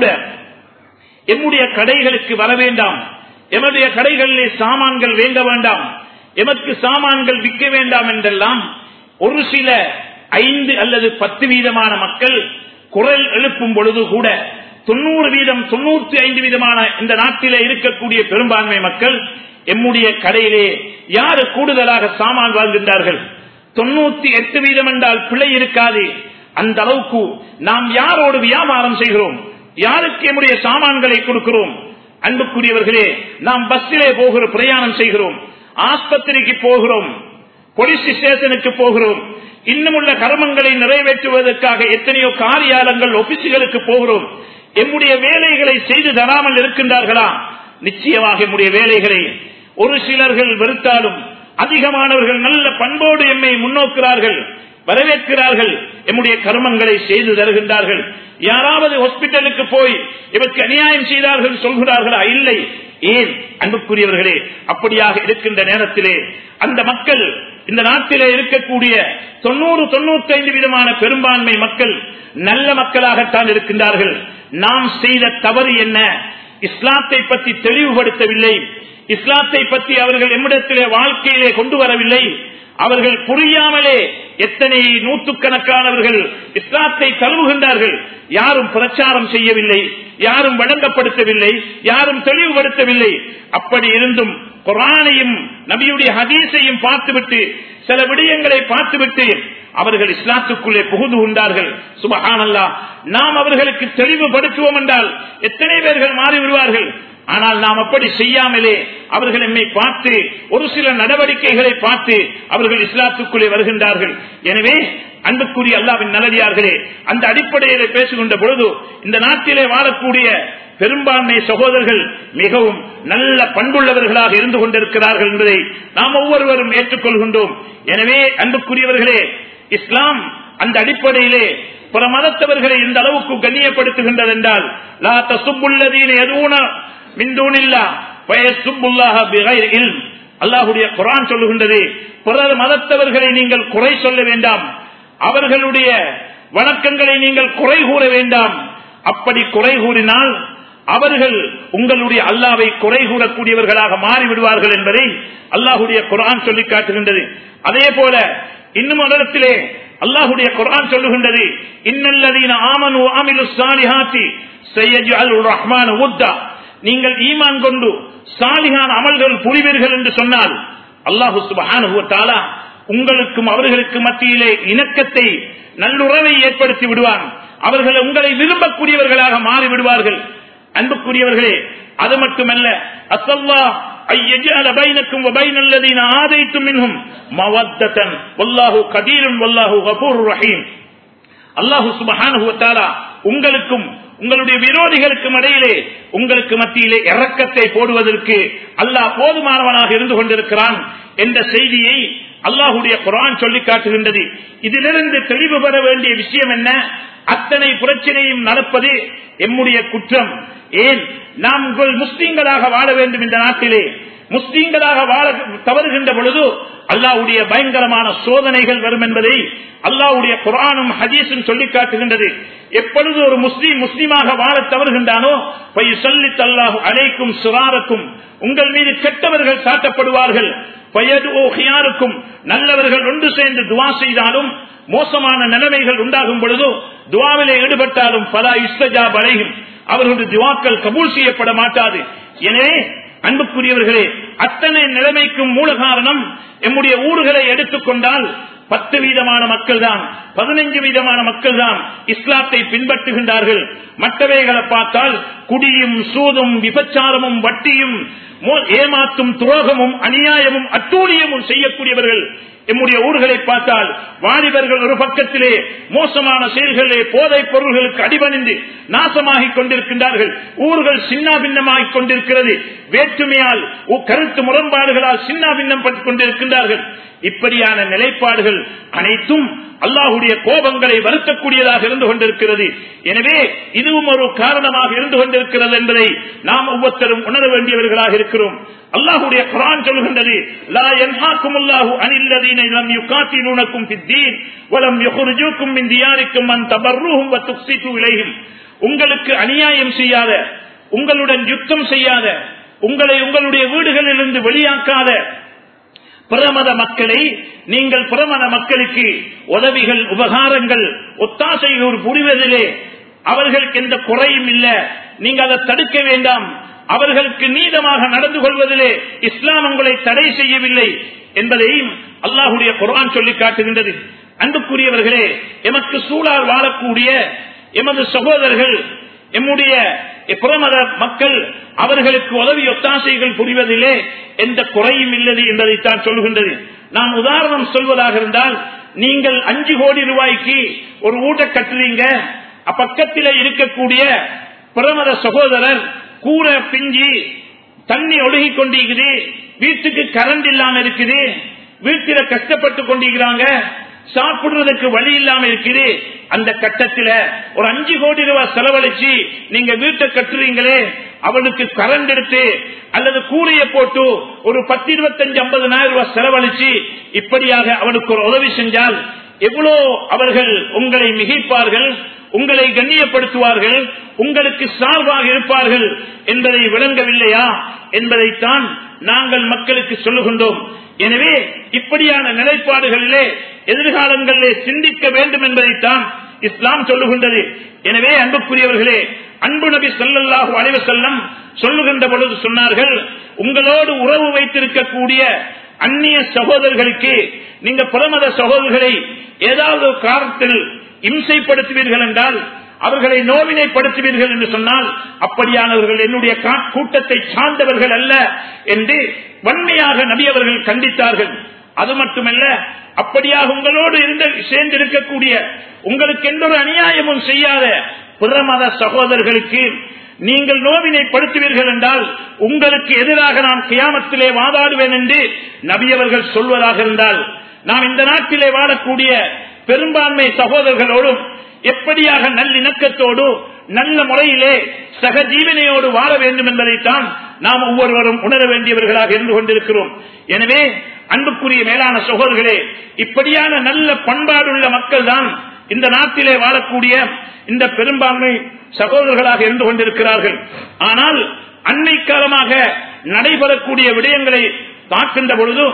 எம்முடைய கடைகளுக்கு வர வேண்டாம் எமதுடைய கடைகளிலே சாமான்கள் வேண்ட வேண்டாம் எமக்கு சாமான்கள் விற்க வேண்டாம் என்றெல்லாம் ஒரு சில ஐந்து அல்லது பத்து வீதமான மக்கள் குரல் எழுப்பும் பொழுது கூட தொண்ணூறு வீதம் தொண்ணூத்தி ஐந்து வீதமான இந்த நாட்டிலே இருக்கக்கூடிய பெரும்பான்மை மக்கள் எம்முடைய கடையிலே யாரு கூடுதலாக சாமான் வாங்குகின்றார்கள் தொண்ணூத்தி எட்டு வீதம் என்றால் பிழை இருக்காது அந்த அளவுக்கு நாம் யாரோடு வியாபாரம் செய்கிறோம் யாருக்கு எம்முடைய சாமான்களை கொடுக்கிறோம் அன்புக்குரியவர்களே நாம் பஸ்ஸிலே போகிற பிரயாணம் செய்கிறோம் ஆஸ்பத்திரிக்கு போகிறோம் போலீஸ் ஸ்டேஷனுக்கு போகிறோம் இன்னும் உள்ள கர்மங்களை நிறைவேற்றுவதற்காக எத்தனையோ காரியாலங்கள் ஒபிசுகளுக்கு போகிறோம் எம்முடைய வேலைகளை செய்து தராமல் இருக்கின்றார்களா நிச்சயமாக எம்முடைய வேலைகளை ஒரு சிலர்கள் வெறுத்தாலும் அதிகமானவர்கள் நல்ல பண்போடு எம்மை முன்னோக்கிறார்கள் வரவேற்கிறார்கள் எம்முடைய கர்மங்களை செய்து தருகின்றார்கள் யாராவது ஹாஸ்பிட்டலுக்கு போய் இவருக்கு அநியாயம் செய்தார்கள் சொல்கிறார்களா இல்லை ஏன் அன்புக்குரியவர்களே அப்படியாக இருக்கின்ற நேரத்திலே அந்த மக்கள் இந்த நாட்டிலே இருக்கக்கூடிய தொண்ணூறு தொண்ணூத்தி ஐந்து விதமான பெரும்பான்மை மக்கள் நல்ல மக்களாகத்தான் இருக்கின்றார்கள் நாம் செய்த தவறு என்ன இஸ்லாத்தை பற்றி தெளிவுபடுத்தவில்லை இஸ்லாத்தை பற்றி அவர்கள் எம்மிடத்திலே வாழ்க்கையிலே கொண்டு வரவில்லை அவர்கள் புரியாமலே எத்தனை நூற்றுக்கணக்கானவர்கள் இஸ்லாத்தை தழுவுகின்றார்கள் யாரும் பிரச்சாரம் செய்யவில்லை யாரும் வழங்கப்படுத்தவில்லை யாரும் தெளிவுபடுத்தவில்லை அப்படி இருந்தும் குரானையும் நபியுடைய ஹதீஸையும் பார்த்துவிட்டு சில விடயங்களை பார்த்துவிட்டு அவர்கள் இஸ்லாத்துக்குள்ளே புகுந்து கொண்டார்கள் சுபஹானல்லா நாம் அவர்களுக்கு தெளிவுபடுத்துவோம் என்றால் எத்தனை பேர்கள் மாறிவிடுவார்கள் ஆனால் நாம் அப்படி செய்யாமலே அவர்கள் எம்மை பார்த்து ஒரு சில நடவடிக்கைகளை பார்த்து அவர்கள் இஸ்லாத்துக்குள்ளே வருகின்றார்கள் எனவே அன்புக்குரிய அல்லாவின் நல்லடியார்களே அந்த அடிப்படையிலே பேசுகின்ற பொழுது இந்த நாட்டிலே வாழக்கூடிய பெரும்பான்மை சகோதரர்கள் மிகவும் நல்ல பண்புள்ளவர்களாக இருந்து கொண்டிருக்கிறார்கள் என்பதை நாம் ஒவ்வொருவரும் ஏற்றுக்கொள்கின்றோம் எனவே அன்புக்குரியவர்களே இஸ்லாம் அந்த அடிப்படையிலே பிற மதத்தவர்களை இந்த அளவுக்கு கண்ணியப்படுத்துகின்றது என்றால் லா தசுப்புள்ளதீன எதுவுன மிந்தூனில்லா பயசுப்புல்லாக அல்லாஹுடைய குரான் சொல்லுகின்றது பிறர் மதத்தவர்களை நீங்கள் குறை சொல்ல வேண்டாம் அவர்களுடைய வணக்கங்களை நீங்கள் குறை கூற வேண்டாம் அப்படி குறை கூறினால் அவர்கள் உங்களுடைய அல்லாவை குறை கூறக்கூடியவர்களாக மாறிவிடுவார்கள் என்பதை அல்லாஹுடைய குரான் சொல்லி காட்டுகின்றது அதே போல இன்னும் இடத்திலே அல்லாஹுடைய குரான் சொல்லுகின்றது இன்னல்லதீன ஆமனு ஆமிலு சாலிஹாத்தி செய்யஜ் ரஹ்மான் உத்தா நீங்கள் ஈமான் கொண்டு சாலிகான அமல்கள் புரிவீர்கள் என்று சொன்னால் அல்லாஹு சுபஹான உங்களுக்கும் அவர்களுக்கு மத்தியிலே இணக்கத்தை நல்லுறவை ஏற்படுத்தி விடுவான் அவர்கள் உங்களை விரும்பக்கூடியவர்களாக மாறி விடுவார்கள் அன்புக்குரியவர்களே அது மட்டுமல்ல அசல்லா ஐயஜால பைனக்கும் வபைன அல்லதீன ஆதைத்தும் மின்ஹும் மவத்தன் வல்லாஹு கதீரும் வல்லாஹு கபூர் ரஹீம் அல்லாஹு சுபஹானஹு வ தஆலா உங்களுக்கும் உங்களுடைய விரோதிகளுக்கும் இடையிலே உங்களுக்கு மத்தியிலே இறக்கத்தை போடுவதற்கு அல்லாஹ் போதுமானவனாக இருந்து கொண்டிருக்கிறான் என்ற செய்தியை அல்லாஹுடைய குரான் சொல்லி காட்டுகின்றது இதிலிருந்து தெளிவு பெற வேண்டிய விஷயம் என்ன அத்தனை பிரச்சனையும் நடப்பது எம்முடைய குற்றம் ஏன் நாம் உங்கள் முஸ்லீம்களாக வாழ வேண்டும் இந்த நாட்டிலே முஸ்லீம்களாக வாழ தவறுகின்ற பொழுது அல்லாவுடைய பயங்கரமான சோதனைகள் வரும் என்பதை அல்லாவுடைய குரானும் ஹதீஸும் சொல்லி காட்டுகின்றது எப்பொழுது ஒரு முஸ்லீம் முஸ்லீமாக வாழ தவறுகின்றானோ சொல்லி தல்லாஹு அழைக்கும் சுராருக்கும் உங்கள் மீது கெட்டவர்கள் சாட்டப்படுவார்கள் பயதுக்கும் நல்லவர்கள் ஒன்று சேர்ந்து துவா செய்தாலும் மோசமான நிலைமைகள் உண்டாகும் பொழுதோ துவாவிலே ஈடுபட்டாலும் பல இஸ்தஜா அடையும் அவர்களுடைய துவாக்கள் கபூல் செய்யப்பட மாட்டாது எனவே அன்புக்குரியவர்களே அத்தனை நிலைமைக்கும் மூல காரணம் எம்முடைய ஊர்களை எடுத்துக்கொண்டால் பத்து வீதமான மக்கள் தான் பதினைஞ்சு வீதமான மக்கள் தான் இஸ்லாத்தை பின்பற்றுகின்றார்கள் மற்றவைகளை பார்த்தால் குடியும் சூதும் விபச்சாரமும் வட்டியும் ஏமாத்தும் துரோகமும் அநியாயமும் அட்டூழியமும் செய்யக்கூடியவர்கள் எம்முடைய ஊர்களை பார்த்தால் வாலிபர்கள் ஒரு பக்கத்திலே மோசமான செயல்களே போதைப் பொருள்களுக்கு அடிபணிந்து நாசமாகிக் கொண்டிருக்கின்றார்கள் ஊர்கள் சின்ன பின்னமாகிக் கொண்டிருக்கிறது வேற்றுமையால் கருத்து முரண்பாடுகளால் சின்ன பின்னம் பட்டுக் கொண்டிருக்கின்றார்கள் இப்படியான நிலைப்பாடுகள் அனைத்தும் அல்லாஹுடைய கோபங்களை வருத்தக்கூடியதாக இருந்து கொண்டிருக்கிறது எனவே இதுவும் ஒரு காரணமாக இருந்து கொண்டிருக்கிறது என்பதை நாம் ஒவ்வொருத்தரும் உணர வேண்டியவர்களாக இருக்கிறோம் அல்லாஹுடைய குரான் சொல்கின்றது லா யன்ஹாக்கும் அல்லாஹு அனில்லதீன லம் யுகாத்திலூனக்கும் ஃபித்தீன் வலம் யுக்ரிஜூக்கும் மின் தியாரிக்கும் அன் தபர்ருஹும் வ துக்ஸிது இலைஹிம் உங்களுக்கு அநியாயம் செய்யாத உங்களுடன் யுத்தம் செய்யாத உங்களை உங்களுடைய வீடுகளிலிருந்து வெளியாக்காத பிரமத மக்களை நீங்கள் பிரமத மக்களுக்கு உதவிகள் உபகாரங்கள் ஒத்தாசைகள் புரிவதிலே அவர்களுக்கு எந்த குறையும் இல்ல நீங்க அதை தடுக்க வேண்டாம் அவர்களுக்கு நீதமாக நடந்து கொள்வதிலே இஸ்லாம் உங்களை தடை செய்யவில்லை என்பதையும் அல்லாஹுடைய குரான் சொல்லி காட்டுகின்றது அன்புக்குரியவர்களே எமக்கு சூழால் வாழக்கூடிய எமது சகோதரர்கள் எம்முடைய புறமத மக்கள் அவர்களுக்கு உதவி ஒத்தாசைகள் புரிவதிலே எந்த குறையும் இல்லது என்பதைத்தான் சொல்கின்றது நான் உதாரணம் சொல்வதாக இருந்தால் நீங்கள் அஞ்சு கோடி ரூபாய்க்கு ஒரு ஊட்ட கட்டுறீங்க பக்கத்தில் இருக்கக்கூடிய பிரமத சகோதரர் கூரை பிஞ்சி தண்ணி ஒழுகி கொண்டிருக்குது வீட்டுக்கு கரண்ட் இல்லாம இருக்குது வீட்டில கஷ்டப்பட்டு கொண்டிருக்கிறாங்க சாப்பிடுறதுக்கு வழி இல்லாம இருக்குது அந்த கட்டத்தில் ஒரு அஞ்சு கோடி ரூபாய் செலவழிச்சு நீங்க வீட்டை கட்டுறீங்களே அவனுக்கு கரண்ட் எடுத்து அல்லது கூரையை போட்டு ஒரு பத்து இருபத்தஞ்சு ஐம்பதனாயிரம் ரூபாய் செலவழிச்சு இப்படியாக அவனுக்கு ஒரு உதவி செஞ்சால் எவ்வளோ அவர்கள் உங்களை மிகைப்பார்கள் உங்களை கண்ணியப்படுத்துவார்கள் உங்களுக்கு சார்பாக இருப்பார்கள் என்பதை விளங்கவில்லையா என்பதைத்தான் நாங்கள் மக்களுக்கு சொல்லுகின்றோம் எனவே இப்படியான நிலைப்பாடுகளிலே எதிர்காலங்களிலே சிந்திக்க வேண்டும் என்பதைத்தான் இஸ்லாம் சொல்லுகின்றது எனவே அன்புக்குரியவர்களே அன்பு நபி சொல்லல்லாஹு அலைவ செல்லம் சொல்லுகின்ற பொழுது சொன்னார்கள் உங்களோடு உறவு வைத்திருக்கக்கூடிய அந்நிய சகோதரர்களுக்கு நீங்க புறமத சகோதரர்களை ஏதாவது ஒரு காலத்தில் இம்சைப்படுத்துவீர்கள் என்றால் அவர்களை நோவினைப்படுத்துவீர்கள் என்று சொன்னால் அப்படியானவர்கள் என்னுடைய கூட்டத்தை சார்ந்தவர்கள் அல்ல என்று வன்மையாக நபி அவர்கள் கண்டித்தார்கள் அது மட்டுமல்ல அப்படியாக உங்களோடு இருந்த சேர்ந்திருக்கக்கூடிய உங்களுக்கு எந்த ஒரு அநியாயமும் செய்யாத புறமத சகோதரர்களுக்கு நீங்கள் நோவினைப்படுத்துவீர்கள் என்றால் உங்களுக்கு எதிராக நான் கியாமத்திலே வாதாடுவேன் என்று நபியவர்கள் சொல்வதாக இருந்தால் நாம் இந்த நாட்டிலே வாழக்கூடிய பெரும்பான்மை சகோதரர்களோடும் எப்படியாக நல்லிணக்கத்தோடு நல்ல முறையிலே சகஜீவனையோடு வாழ வேண்டும் என்பதைத்தான் நாம் ஒவ்வொருவரும் உணர வேண்டியவர்களாக இருந்து கொண்டிருக்கிறோம் எனவே அன்புக்குரிய மேலான சகோதரர்களே இப்படியான நல்ல பண்பாடுள்ள மக்கள் தான் இந்த நாட்டிலே வாழக்கூடிய இந்த பெரும்பான்மை சகோதரர்களாக இருந்து கொண்டிருக்கிறார்கள் ஆனால் அன்னை காலமாக நடைபெறக்கூடிய விடயங்களை பார்க்கின்ற பொழுது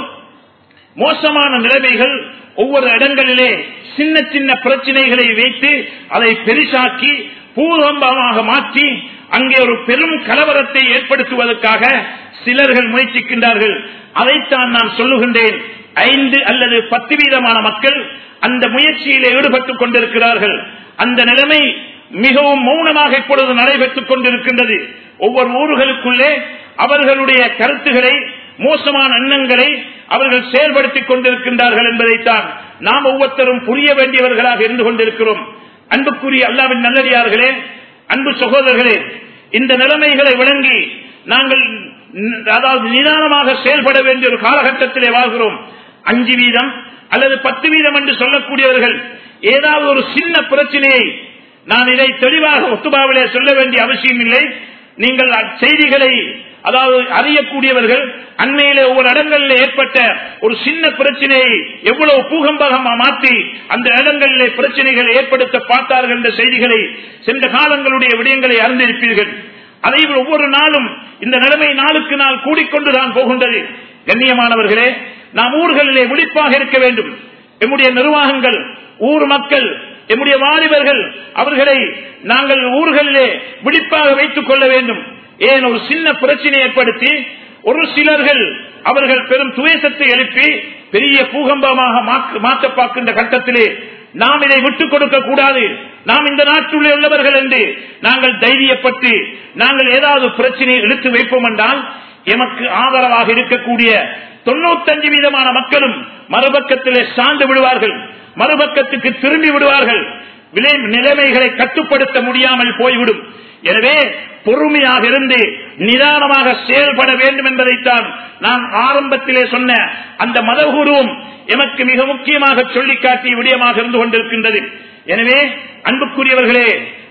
மோசமான நிலைமைகள் ஒவ்வொரு இடங்களிலே சின்ன சின்ன பிரச்சனைகளை வைத்து அதை பெரிசாக்கி பூகம்பமாக மாற்றி அங்கே ஒரு பெரும் கலவரத்தை ஏற்படுத்துவதற்காக சிலர்கள் முயற்சிக்கின்றார்கள் அதைத்தான் நான் சொல்லுகின்றேன் ஐந்து அல்லது பத்து வீதமான மக்கள் அந்த முயற்சியிலே ஈடுபட்டுக் கொண்டிருக்கிறார்கள் அந்த நிலைமை மிகவும் மௌனமாக இப்பொழுது நடைபெற்றுக் கொண்டிருக்கின்றது ஒவ்வொரு ஊர்களுக்குள்ளே அவர்களுடைய கருத்துக்களை மோசமான எண்ணங்களை அவர்கள் செயல்படுத்திக் கொண்டிருக்கின்றார்கள் என்பதைத்தான் நாம் ஒவ்வொருத்தரும் புரிய வேண்டியவர்களாக இருந்து கொண்டிருக்கிறோம் அன்புக்குரிய அல்லாவின் நல்லடியார்களே அன்பு சகோதரர்களே இந்த நிலைமைகளை விளங்கி நாங்கள் அதாவது நிதானமாக செயல்பட வேண்டிய ஒரு காலகட்டத்திலே வாழ்கிறோம் அஞ்சு வீதம் அல்லது பத்து வீதம் என்று சொல்லக்கூடியவர்கள் ஏதாவது ஒரு சின்ன பிரச்சனையை நான் இதை தெளிவாக ஒத்துபாவிலே சொல்ல வேண்டிய அவசியம் இல்லை நீங்கள் செய்திகளை அதாவது அறியக்கூடியவர்கள் அண்மையிலே ஒவ்வொரு இடங்களில் ஏற்பட்ட ஒரு சின்ன பிரச்சனையை எவ்வளவு பூகம்பகமா மாற்றி அந்த இடங்களிலே பிரச்சனைகளை ஏற்படுத்த பார்த்தார்கள் என்ற செய்திகளை சென்ற காலங்களுடைய விடயங்களை அறிந்திருப்பீர்கள் அதை ஒவ்வொரு நாளும் இந்த நிலைமை நாளுக்கு நாள் கூடிக்கொண்டுதான் போகின்றது கண்ணியமானவர்களே நாம் ஊர்களிலே விழிப்பாக இருக்க வேண்டும் எம்முடைய நிர்வாகங்கள் ஊர் மக்கள் எம்முடைய வாலிபர்கள் அவர்களை நாங்கள் ஊர்களிலே விழிப்பாக வைத்துக் கொள்ள வேண்டும் ஏன் ஒரு சின்ன பிரச்சனை ஏற்படுத்தி ஒரு சிலர்கள் அவர்கள் பெரும் துவேசத்தை எழுப்பி பெரிய பூகம்பமாக மாற்ற பார்க்கின்ற கட்டத்திலே நாம் இதை விட்டுக் கொடுக்க கூடாது நாம் இந்த நாட்டில் உள்ளவர்கள் என்று நாங்கள் தைரியப்பட்டு நாங்கள் ஏதாவது பிரச்சனையை இழுத்து வைப்போம் என்றால் எமக்கு ஆதரவாக இருக்கக்கூடிய தொண்ணூத்தஞ்சு வீதமான மக்களும் மறுபக்கத்திலே சார்ந்து விடுவார்கள் மறுபக்கத்துக்கு திரும்பி விடுவார்கள் நிலைமைகளை கட்டுப்படுத்த முடியாமல் போய்விடும் எனவே பொறுமையாக இருந்து நிதானமாக செயல்பட வேண்டும் என்பதைத்தான் நான் ஆரம்பத்திலே சொன்ன அந்த மதகுருவும் எமக்கு மிக முக்கியமாக சொல்லி காட்டிய விடயமாக இருந்து கொண்டிருக்கின்றது எனவே அன்புக்குரியவர்களே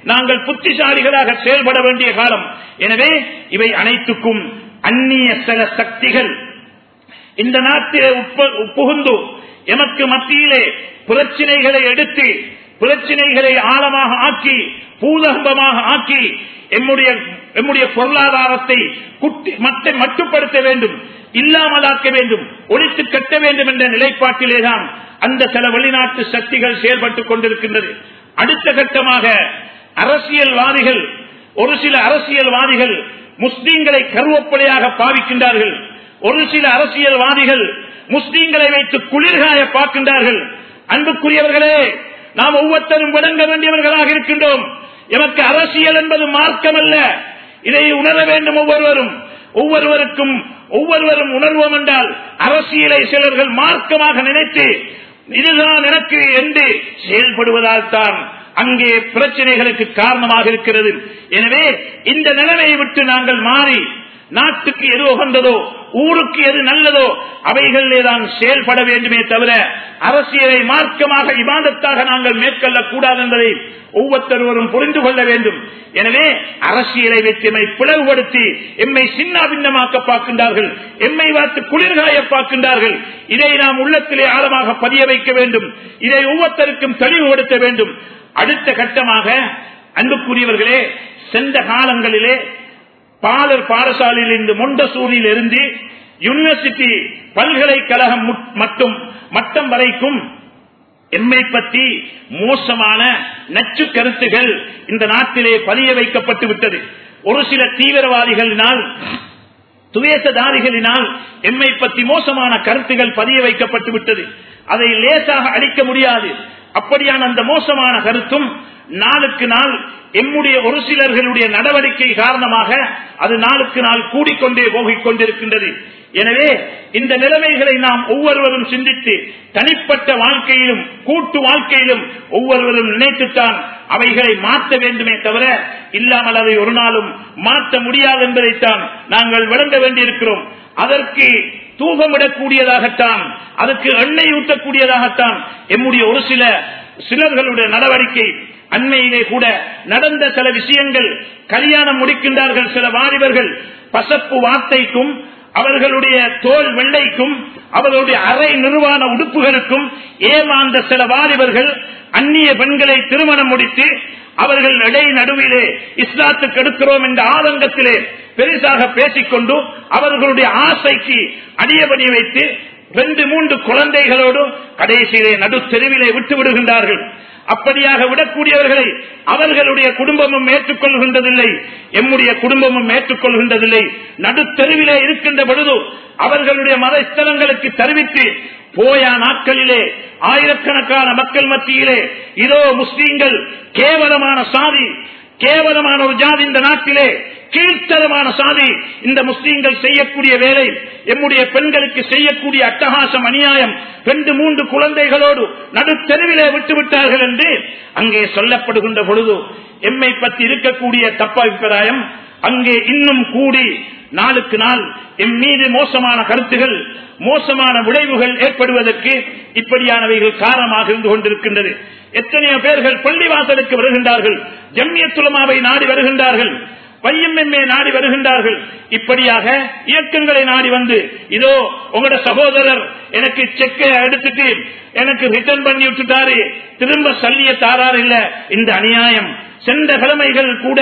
நாங்கள் புத்திசாலிகளாக செயல்பட வேண்டிய காலம் எனவே இவை அனைத்துக்கும் அந்நிய சில சக்திகள் இந்த நாட்டிலே உட்ப- புகுந்து எமக்கு மத்தியிலே பிரச்சனைகளை எடுத்து பிரச்சனைகளை ஆழமாக ஆக்கி பூதகம்பமாக ஆக்கி எம்முடைய எம்முடைய பொருளாதாரத்தை குட்டி மட்டை மட்டுப்படுத்த வேண்டும் இல்லாமலாக்க வேண்டும் ஒழித்து கட்ட வேண்டும் என்ற நிலைப்பாட்டிலேதான் அந்த சில வெளிநாட்டு சக்திகள் செயல்பட்டுக் கொண்டிருக்கின்றது அடுத்த கட்டமாக அரசியல்வாதிகள் ஒரு சில அரசியல்வாதிகள் முஸ்லீம்களை கருவப்படையாக பாவிக்கின்றார்கள் ஒரு சில அரசியல்வாதிகள் முஸ்லீம்களை வைத்து குளிர்காய பார்க்கின்றார்கள் அன்புக்குரியவர்களே நாம் ஒவ்வொருத்தரும் விளங்க வேண்டியவர்களாக இருக்கின்றோம் எமக்கு அரசியல் என்பது மார்க்கம் அல்ல இதை உணர வேண்டும் ஒவ்வொருவரும் ஒவ்வொருவருக்கும் ஒவ்வொருவரும் உணர்வோம் என்றால் அரசியலை சிலர்கள் மார்க்கமாக நினைத்து இதுதான் எனக்கு என்று செயல்படுவதால் தான் அங்கே பிரச்சனைகளுக்கு காரணமாக இருக்கிறது எனவே இந்த நிலைமையை விட்டு நாங்கள் மாறி நாட்டுக்கு எது உகந்ததோ ஊருக்கு எது நல்லதோ அவைகளிலே தான் செயல்பட வேண்டுமே தவிர அரசியலை மார்க்கமாக இபாதத்தாக நாங்கள் மேற்கொள்ளக் கூடாது என்பதை ஒவ்வொருத்தருவரும் புரிந்து கொள்ள வேண்டும் எனவே அரசியலை வைத்து எம்மை பிளவுபடுத்தி எம்மை சின்ன பின்னமாக்க பார்க்கின்றார்கள் எம்மை பார்த்து குளிர்காய பார்க்கின்றார்கள் இதை நாம் உள்ளத்திலே ஆழமாக பதிய வைக்க வேண்டும் இதை ஒவ்வொருத்தருக்கும் தெளிவுபடுத்த வேண்டும் அடுத்த கட்டமாக அன்புக்குரியவர்களே சென்ற காலங்களிலே பாலர் பாடசாலையில் இருந்து மொண்டசூரியில் இருந்து யூனிவர்சிட்டி பல்கலைக்கழகம் முட்- மட்டும் மட்டம் வரைக்கும் எம்மை பற்றி மோசமான நச்சு கருத்துகள் இந்த நாட்டிலே பதிய வைக்கப்பட்டு விட்டது ஒரு சில தீவிரவாதிகளினால் துவேசதாரிகளினால் எம்மை பற்றி மோசமான கருத்துகள் பதிய வைக்கப்பட்டு விட்டது அதை லேசாக அழிக்க முடியாது அப்படியான அந்த மோசமான கருத்தும் நாளுக்கு நாள் எம்முடைய ஒரு சிலர்களுடைய நடவடிக்கை காரணமாக அது நாளுக்கு நாள் கூடிக்கொண்டே போகிக் கொண்டிருக்கின்றது எனவே இந்த நிலைமைகளை நாம் ஒவ்வொருவரும் சிந்தித்து தனிப்பட்ட வாழ்க்கையிலும் கூட்டு வாழ்க்கையிலும் ஒவ்வொருவரும் நினைத்துத்தான் அவைகளை மாற்ற வேண்டுமே தவிர இல்லாமல் அதை ஒரு நாளும் மாற்ற முடியாது என்பதைத்தான் நாங்கள் விளங்க வேண்டியிருக்கிறோம் அதற்கு தூகமிடக்கூடியதாகத்தான் அதற்கு எண்ணெய் ஊற்றக்கூடியதாகத்தான் எம்முடைய ஒரு சில சிலர்களுடைய நடவடிக்கை அண்மையிலே கூட நடந்த சில விஷயங்கள் கல்யாணம் முடிக்கின்றார்கள் சில வாலிபர்கள் பசப்பு வார்த்தைக்கும் அவர்களுடைய தோல் வெள்ளைக்கும் அவர்களுடைய அரை நிர்வாண உடுப்புகளுக்கும் ஏமாந்த சில வாலிபர்கள் அந்நிய பெண்களை திருமணம் முடித்து அவர்கள் இடை நடுவிலே இஸ்லாத்துக்கு எடுக்கிறோம் என்ற ஆதங்கத்திலே பெரிசாக பேசிக்கொண்டு அவர்களுடைய ஆசைக்கு அடியபடி வைத்து ரெண்டு மூன்று குழந்தைகளோடு கடைசியிலே நடு தெருவிலே விட்டு விடுகின்றார்கள் அப்படியாக விடக்கூடியவர்களை அவர்களுடைய குடும்பமும் ஏற்றுக்கொள்கின்றதில்லை எம்முடைய குடும்பமும் ஏற்றுக்கொள்கின்றதில்லை நடுத்தெருவிலே இருக்கின்ற பொழுது அவர்களுடைய மத ஸ்தலங்களுக்கு தெரிவித்து போயா நாட்களிலே ஆயிரக்கணக்கான மக்கள் மத்தியிலே இதோ முஸ்லீம்கள் கேவலமான சாதி கேவலமான ஒரு ஜாதி இந்த நாட்டிலே கீழ்த்தரமான சாதி இந்த முஸ்லீம்கள் செய்யக்கூடிய வேலை எம்முடைய பெண்களுக்கு செய்யக்கூடிய அட்டகாசம் அநியாயம் ரெண்டு மூன்று குழந்தைகளோடு நடுத்தெருவிலே விட்டு விட்டார்கள் என்று அங்கே சொல்லப்படுகின்ற பொழுது எம்மை பற்றி இருக்கக்கூடிய தப்பாபிப்பிராயம் அங்கே இன்னும் கூடி நாளுக்கு நாள் எம் மீது மோசமான கருத்துகள் மோசமான விளைவுகள் ஏற்படுவதற்கு இப்படியானவைகள் காரணமாக இருந்து கொண்டிருக்கின்றது எத்தனையோ பேர்கள் பள்ளிவாசலுக்கு வருகின்றார்கள் ஜம்மியத்துலமாவை நாடி வருகின்றார்கள் பையம்எம்ஏ நாடி வருகின்றார்கள் இப்படியாக இயக்கங்களை நாடி வந்து இதோ உங்களோட சகோதரர் எனக்கு செக்கை எடுத்துட்டு எனக்கு ரிட்டர்ன் பண்ணி விட்டுட்டாரு திரும்ப சல்லிய தாரார் இல்ல இந்த அநியாயம் சென்ற கிழமைகள் கூட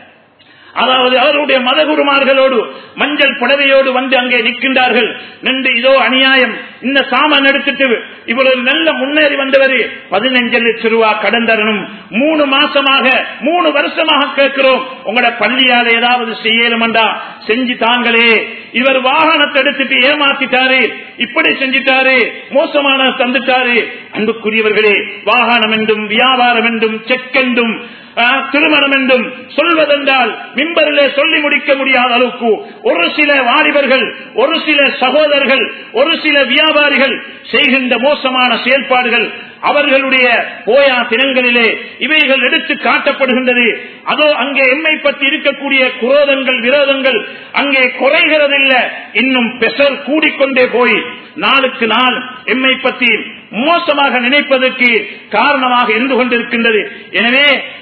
அதாவது அவருடைய மதகுருமார்களோடு மஞ்சள் புடவையோடு வந்து அங்கே நிற்கின்றார்கள் நின்று இதோ அநியாயம் இந்த சாமான் எடுத்துட்டு இவ்வளவு நல்ல முன்னேறி வந்தவர் பதினஞ்சு லட்சம் ரூபாய் கடன் தரணும் மூணு மாசமாக மூணு வருஷமாக கேட்கிறோம் உங்களோட பள்ளியால ஏதாவது செய்யலுமண்டா செஞ்சு தாங்களே இவர் வாகனத்தை எடுத்துட்டு ஏமாத்திட்டாரு இப்படி செஞ்சிட்டாரு மோசமான தந்துட்டாரு அன்புக்குரியவர்களே வாகனம் என்றும் வியாபாரம் என்றும் செக் என்றும் ஆஹ், திருமணம் என்றும் சொல்வதென்றால் மிம்பரிலே சொல்லி முடிக்க முடியாத அளவுக்கு ஒரு சில வாலிபர்கள் ஒரு சில சகோதரர்கள் ஒரு சில வியாபாரிகள் செய்கின்ற மோசமான செயல்பாடுகள் அவர்களுடைய போயா தினங்களிலே இவைகள் எடுத்து காட்டப்படுகின்றது அதோ அங்கே எம்மை பற்றி இருக்கக்கூடிய குரோதங்கள் விரோதங்கள் அங்கே குறைகிறதில்ல இன்னும் பெசர் கூடிக்கொண்டே போய் நாளுக்கு நாள் எம்மை பற்றி மோசமாக நினைப்பதற்கு காரணமாக இருந்து கொண்டிருக்கின்றது எனவே